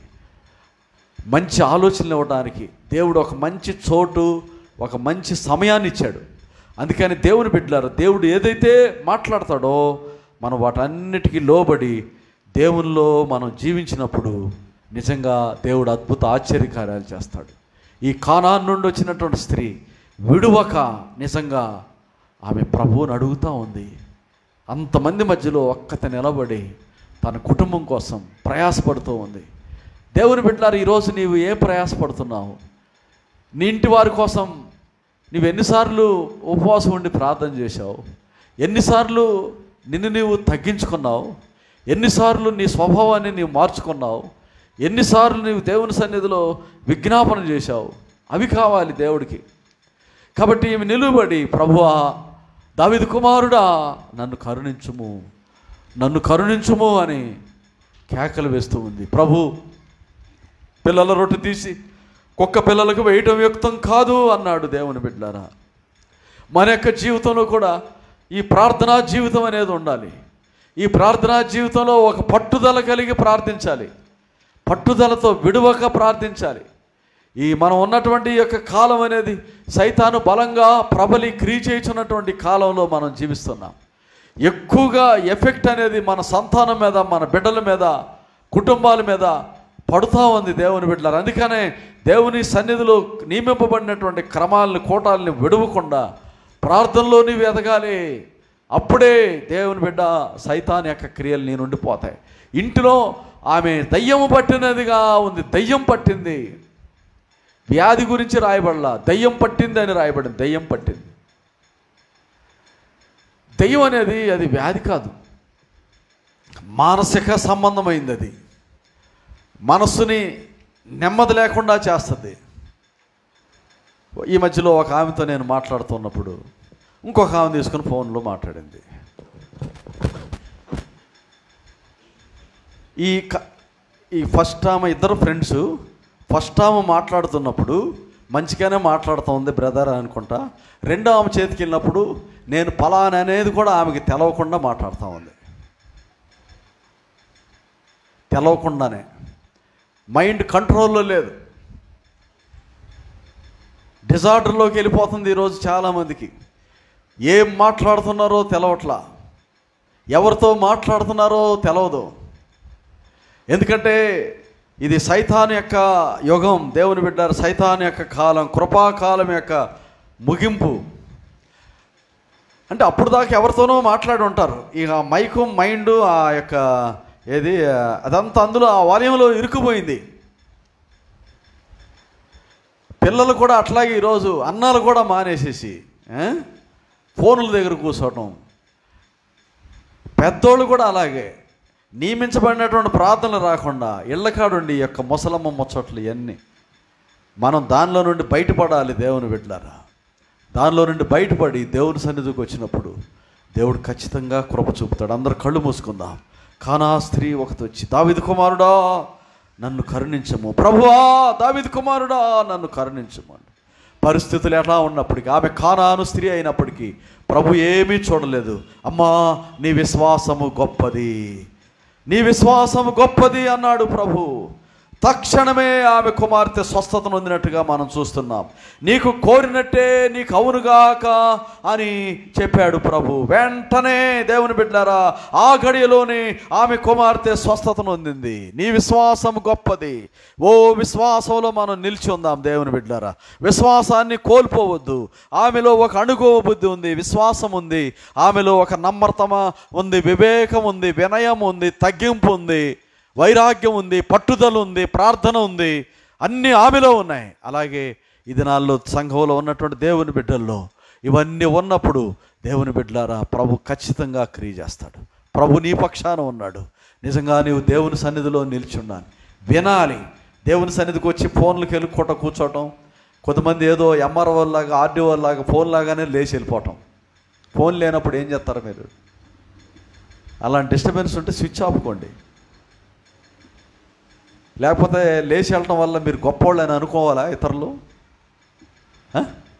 S1: మంచి ఆలోచనలు ఇవ్వడానికి దేవుడు ఒక మంచి చోటు ఒక మంచి సమయాన్ని ఇచ్చాడు అందుకని దేవుని బిడ్డలారు దేవుడు ఏదైతే మాట్లాడతాడో మనం వాటన్నిటికీ లోబడి దేవునిలో మనం జీవించినప్పుడు నిజంగా దేవుడు అద్భుత ఆశ్చర్యకార్యాలు చేస్తాడు ఈ కానాన్ నుండి వచ్చినటువంటి స్త్రీ విడువక నిజంగా ఆమె ప్రభువుని అడుగుతూ ఉంది అంతమంది మధ్యలో ఒక్కత నిలబడి తన కుటుంబం కోసం ప్రయాసపడుతూ ఉంది దేవుని బిడ్డలారు ఈరోజు నీవు ఏ ప్రయాసపడుతున్నావు నీ ఇంటి వారి కోసం నువ్వు ఎన్నిసార్లు ఉపవాసం ఉండి ప్రార్థన చేశావు ఎన్నిసార్లు నిన్ను నీవు తగ్గించుకున్నావు ఎన్నిసార్లు నీ స్వభావాన్ని నీవు మార్చుకున్నావు ఎన్నిసార్లు నీవు దేవుని సన్నిధిలో విజ్ఞాపన చేశావు అవి కావాలి దేవుడికి కాబట్టి ఈమె నిలువబడి ప్రభువా దావిదు కుమారుడా నన్ను కరుణించుము నన్ను కరుణించుము అని కేకలు వేస్తూ ఉంది ప్రభు పిల్లల రొట్టె తీసి కుక్క పిల్లలకు వేయటం యుక్తం కాదు అన్నాడు దేవుని బిడ్డారా మన యొక్క జీవితంలో కూడా ఈ ప్రార్థనా జీవితం అనేది ఉండాలి ఈ ప్రార్థనా జీవితంలో ఒక పట్టుదల కలిగి ప్రార్థించాలి పట్టుదలతో విడువక ప్రార్థించాలి ఈ మనం ఉన్నటువంటి ఈ యొక్క కాలం అనేది సైతాను బలంగా ప్రబలి క్రియ చేయుచున్నటువంటి కాలంలో మనం జీవిస్తున్నాం ఎక్కువగా ఎఫెక్ట్ అనేది మన సంతానం మీద మన బిడ్డల మీద కుటుంబాల మీద పడుతూ ఉంది దేవుని బిడ్డలారు అందుకనే దేవుని సన్నిధిలో నియమింపబడినటువంటి క్రమాలని కోటాలని విడవకుండా ప్రార్థనలో నీవు ఎదగాలి అప్పుడే దేవుని బిడ్డ సైతాన్ యొక్క క్రియలు నీ నుండి పోతాయి ఇంటిలో ఆమె దయ్యము పట్టినదిగా ఉంది దయ్యం పట్టింది వ్యాధి గురించి రాయబడలా దయ్యం పట్టింది అని రాయబడింది దయ్యం పట్టింది దయ్యం అనేది అది వ్యాధి కాదు మానసిక సంబంధమైంది అది మనస్సుని నెమ్మది లేకుండా చేస్తుంది ఈ మధ్యలో ఒక ఆమెతో నేను మాట్లాడుతున్నప్పుడు ఇంకొక ఆమె తీసుకుని ఫోన్లో మాట్లాడింది ఈ క ఈ ఫస్ట్ ఆమె ఇద్దరు ఫ్రెండ్స్ ఫస్ట్ ఆమె మాట్లాడుతున్నప్పుడు మంచిగానే మాట్లాడుతూ ఉంది బ్రదర్ అనుకుంటా రెండో ఆమె చేతికి వెళ్ళినప్పుడు నేను పలానా అనేది కూడా ఆమెకి తెలవకుండా మాట్లాడుతూ ఉంది తెలవకుండానే మైండ్ కంట్రోల్లో లేదు డిజార్డర్లోకి వెళ్ళిపోతుంది ఈరోజు చాలామందికి ఏం మాట్లాడుతున్నారో తెలవట్లా ఎవరితో మాట్లాడుతున్నారో తెలవదు ఎందుకంటే ఇది సైతాన్ యొక్క యుగం దేవుని బిడ్డారు సైతాన్ యొక్క కాలం కృపాకాలం యొక్క ముగింపు అంటే అప్పుడు దాకా ఎవరితోనో మాట్లాడి ఉంటారు ఇక మైకు మైండ్ ఆ యొక్క ఏది అదంతా అందులో ఆ వాల్యంలో ఇరుక్కుపోయింది పిల్లలు కూడా అట్లాగే ఈరోజు అన్నాలు కూడా మానేసేసి ఆ? ఫోన్ల దగ్గర కూర్చోవటం పెద్దోళ్ళు కూడా అలాగే నియమించబడినటువంటి ప్రార్థనలు రాకుండా ఇళ్ళకాడుండి ఈ యొక్క ముసలమ్మ ముచ్చట్లు ఇవన్నీ మనం దానిలో నుండి బయటపడాలి దేవుని బిడ్డలారా దానిలో నుండి బయటపడి దేవుని సన్నిధికి వచ్చినప్పుడు దేవుడు ఖచ్చితంగా కృప చూపుతాడు అందరు కళ్ళు మూసుకుందాం కానా స్త్రీ ఒకటి వచ్చి దావిది కుమారుడా నన్ను కరుణించము ప్రభువా దావిది కుమారుడా నన్ను కరుణించము అని పరిస్థితులు ఎలా ఉన్నప్పటికీ ఆమె కానాను స్త్రీ అయినప్పటికీ ప్రభు ఏమీ చూడలేదు అమ్మా నీ విశ్వాసము గొప్పది నీ విశ్వాసము గొప్పది అన్నాడు ప్రభు తక్షణమే ఆమె కుమార్తె స్వస్థత నొందినట్టుగా మనం చూస్తున్నాం నీకు కోరినట్టే నీకు అవునుగాక అని చెప్పాడు ప్రభు వెంటనే దేవుని బిడ్డారా ఆ గడియలోనే ఆమె కుమార్తె స్వస్థత నొందింది నీ విశ్వాసం గొప్పది ఓ విశ్వాసంలో మనం నిలిచి ఉందాం దేవుని బిడ్డారా విశ్వాసాన్ని కోల్పోవద్దు ఆమెలో ఒక అణుగోవ బుద్ధి ఉంది విశ్వాసం ఉంది ఆమెలో ఒక నమ్రతమ ఉంది వివేకం ఉంది వినయం ఉంది తగ్గింపు ఉంది వైరాగ్యం ఉంది పట్టుదల ఉంది ప్రార్థన ఉంది అన్నీ ఆమెలో ఉన్నాయి అలాగే ఈ దినాల్లో సంఘంలో ఉన్నటువంటి దేవుని బిడ్డల్లో ఇవన్నీ ఉన్నప్పుడు దేవుని బిడ్డలారా ప్రభు ఖచ్చితంగా క్రియ చేస్తాడు ప్రభు నీ పక్షాన ఉన్నాడు నిజంగా నీవు దేవుని సన్నిధిలో నిల్చున్నాను వినాలి దేవుని సన్నిధికి వచ్చి ఫోన్లకు వెళ్ళుకోట కూర్చోవటం కొంతమంది ఏదో ఎంఆర్ఓ లాగా ఆర్డీఓ లాగా ఫోన్ లాగానే లేచి వెళ్ళిపోవటం ఫోన్ లేనప్పుడు ఏం చేస్తారు మీరు అలాంటి డిస్టర్బెన్స్ ఉంటే స్విచ్ ఆపుకోండి లేకపోతే లేచి వెళ్ళటం వల్ల మీరు గొప్పోళ్ళు అని అనుకోవాలా ఇతరులు ఆ?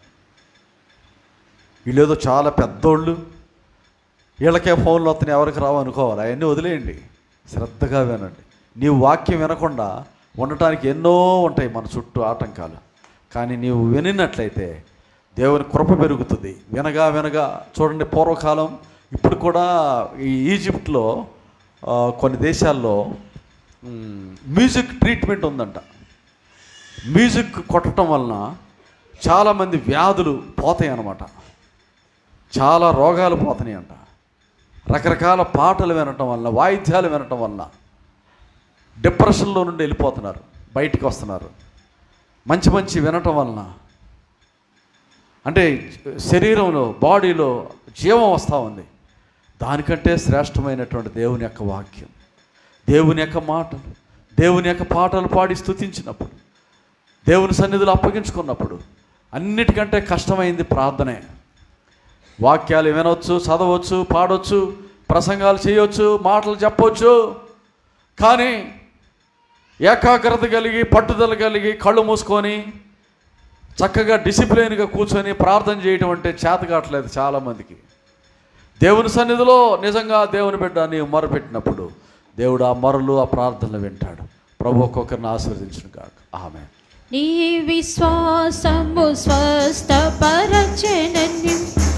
S1: వీళ్ళేదో చాలా పెద్దోళ్ళు వీళ్ళకే ఫోన్లు వస్తున్నాయి ఎవరికి రావు అనుకోవాలి అవన్నీ వదిలేయండి శ్రద్ధగా వినండి నీవు వాక్యం వినకుండా ఉండటానికి ఎన్నో ఉంటాయి మన చుట్టూ ఆటంకాలు కానీ నీవు వినినట్లయితే దేవుని కృప పెరుగుతుంది వినగా వినగా చూడండి పూర్వకాలం ఇప్పుడు కూడా ఈ ఈజిప్ట్లో ఆ, కొన్ని దేశాల్లో మ్, మ్యూజిక్ ట్రీట్మెంట్ ఉందంట మ్యూజిక్ కొట్టడం వలన చాలామంది వ్యాధులు పోతాయి అన్నమాట చాలా రోగాలు పోతున్నాయి అంట రకరకాల పాటలు వినటం వల్ల వాయిద్యాలు వినటం వల్ల డిప్రెషన్లో నుండి వెళ్ళిపోతున్నారు బయటికి వస్తున్నారు మంచి మంచి వినటం వలన అంటే శరీరంలో బాడీలో జీవం వస్తూ ఉంది దానికంటే శ్రేష్టమైనటువంటి దేవుని యొక్క వాక్యం దేవుని యొక్క మాటలు దేవుని యొక్క పాటలు పాడి స్తుతించినప్పుడు దేవుని సన్నిధిలో అప్పగించుకున్నప్పుడు అన్నిటికంటే కష్టమైంది ప్రార్థనే వాక్యాలు వినవచ్చు చదవచ్చు పాడవచ్చు ప్రసంగాలు చేయవచ్చు మాటలు చెప్పవచ్చు కానీ ఏకాగ్రత కలిగి పట్టుదల కలిగి కళ్ళు మూసుకొని చక్కగా డిసిప్లిన్గా కూర్చొని ప్రార్థన చేయటం అంటే చేత కావట్లేదు చాలామందికి దేవుని సన్నిధిలో నిజంగా దేవుని బిడ్డ నీవు మొరపెట్టినప్పుడు దేవుడు ఆ మొరలు ఆ ప్రార్థనలు వింటాడు ప్రభు ఒక్కొక్కరిని ఆశీర్వదించును కాక ఆమె
S2: నీ విశ్వాసము స్వస్థపరచెనని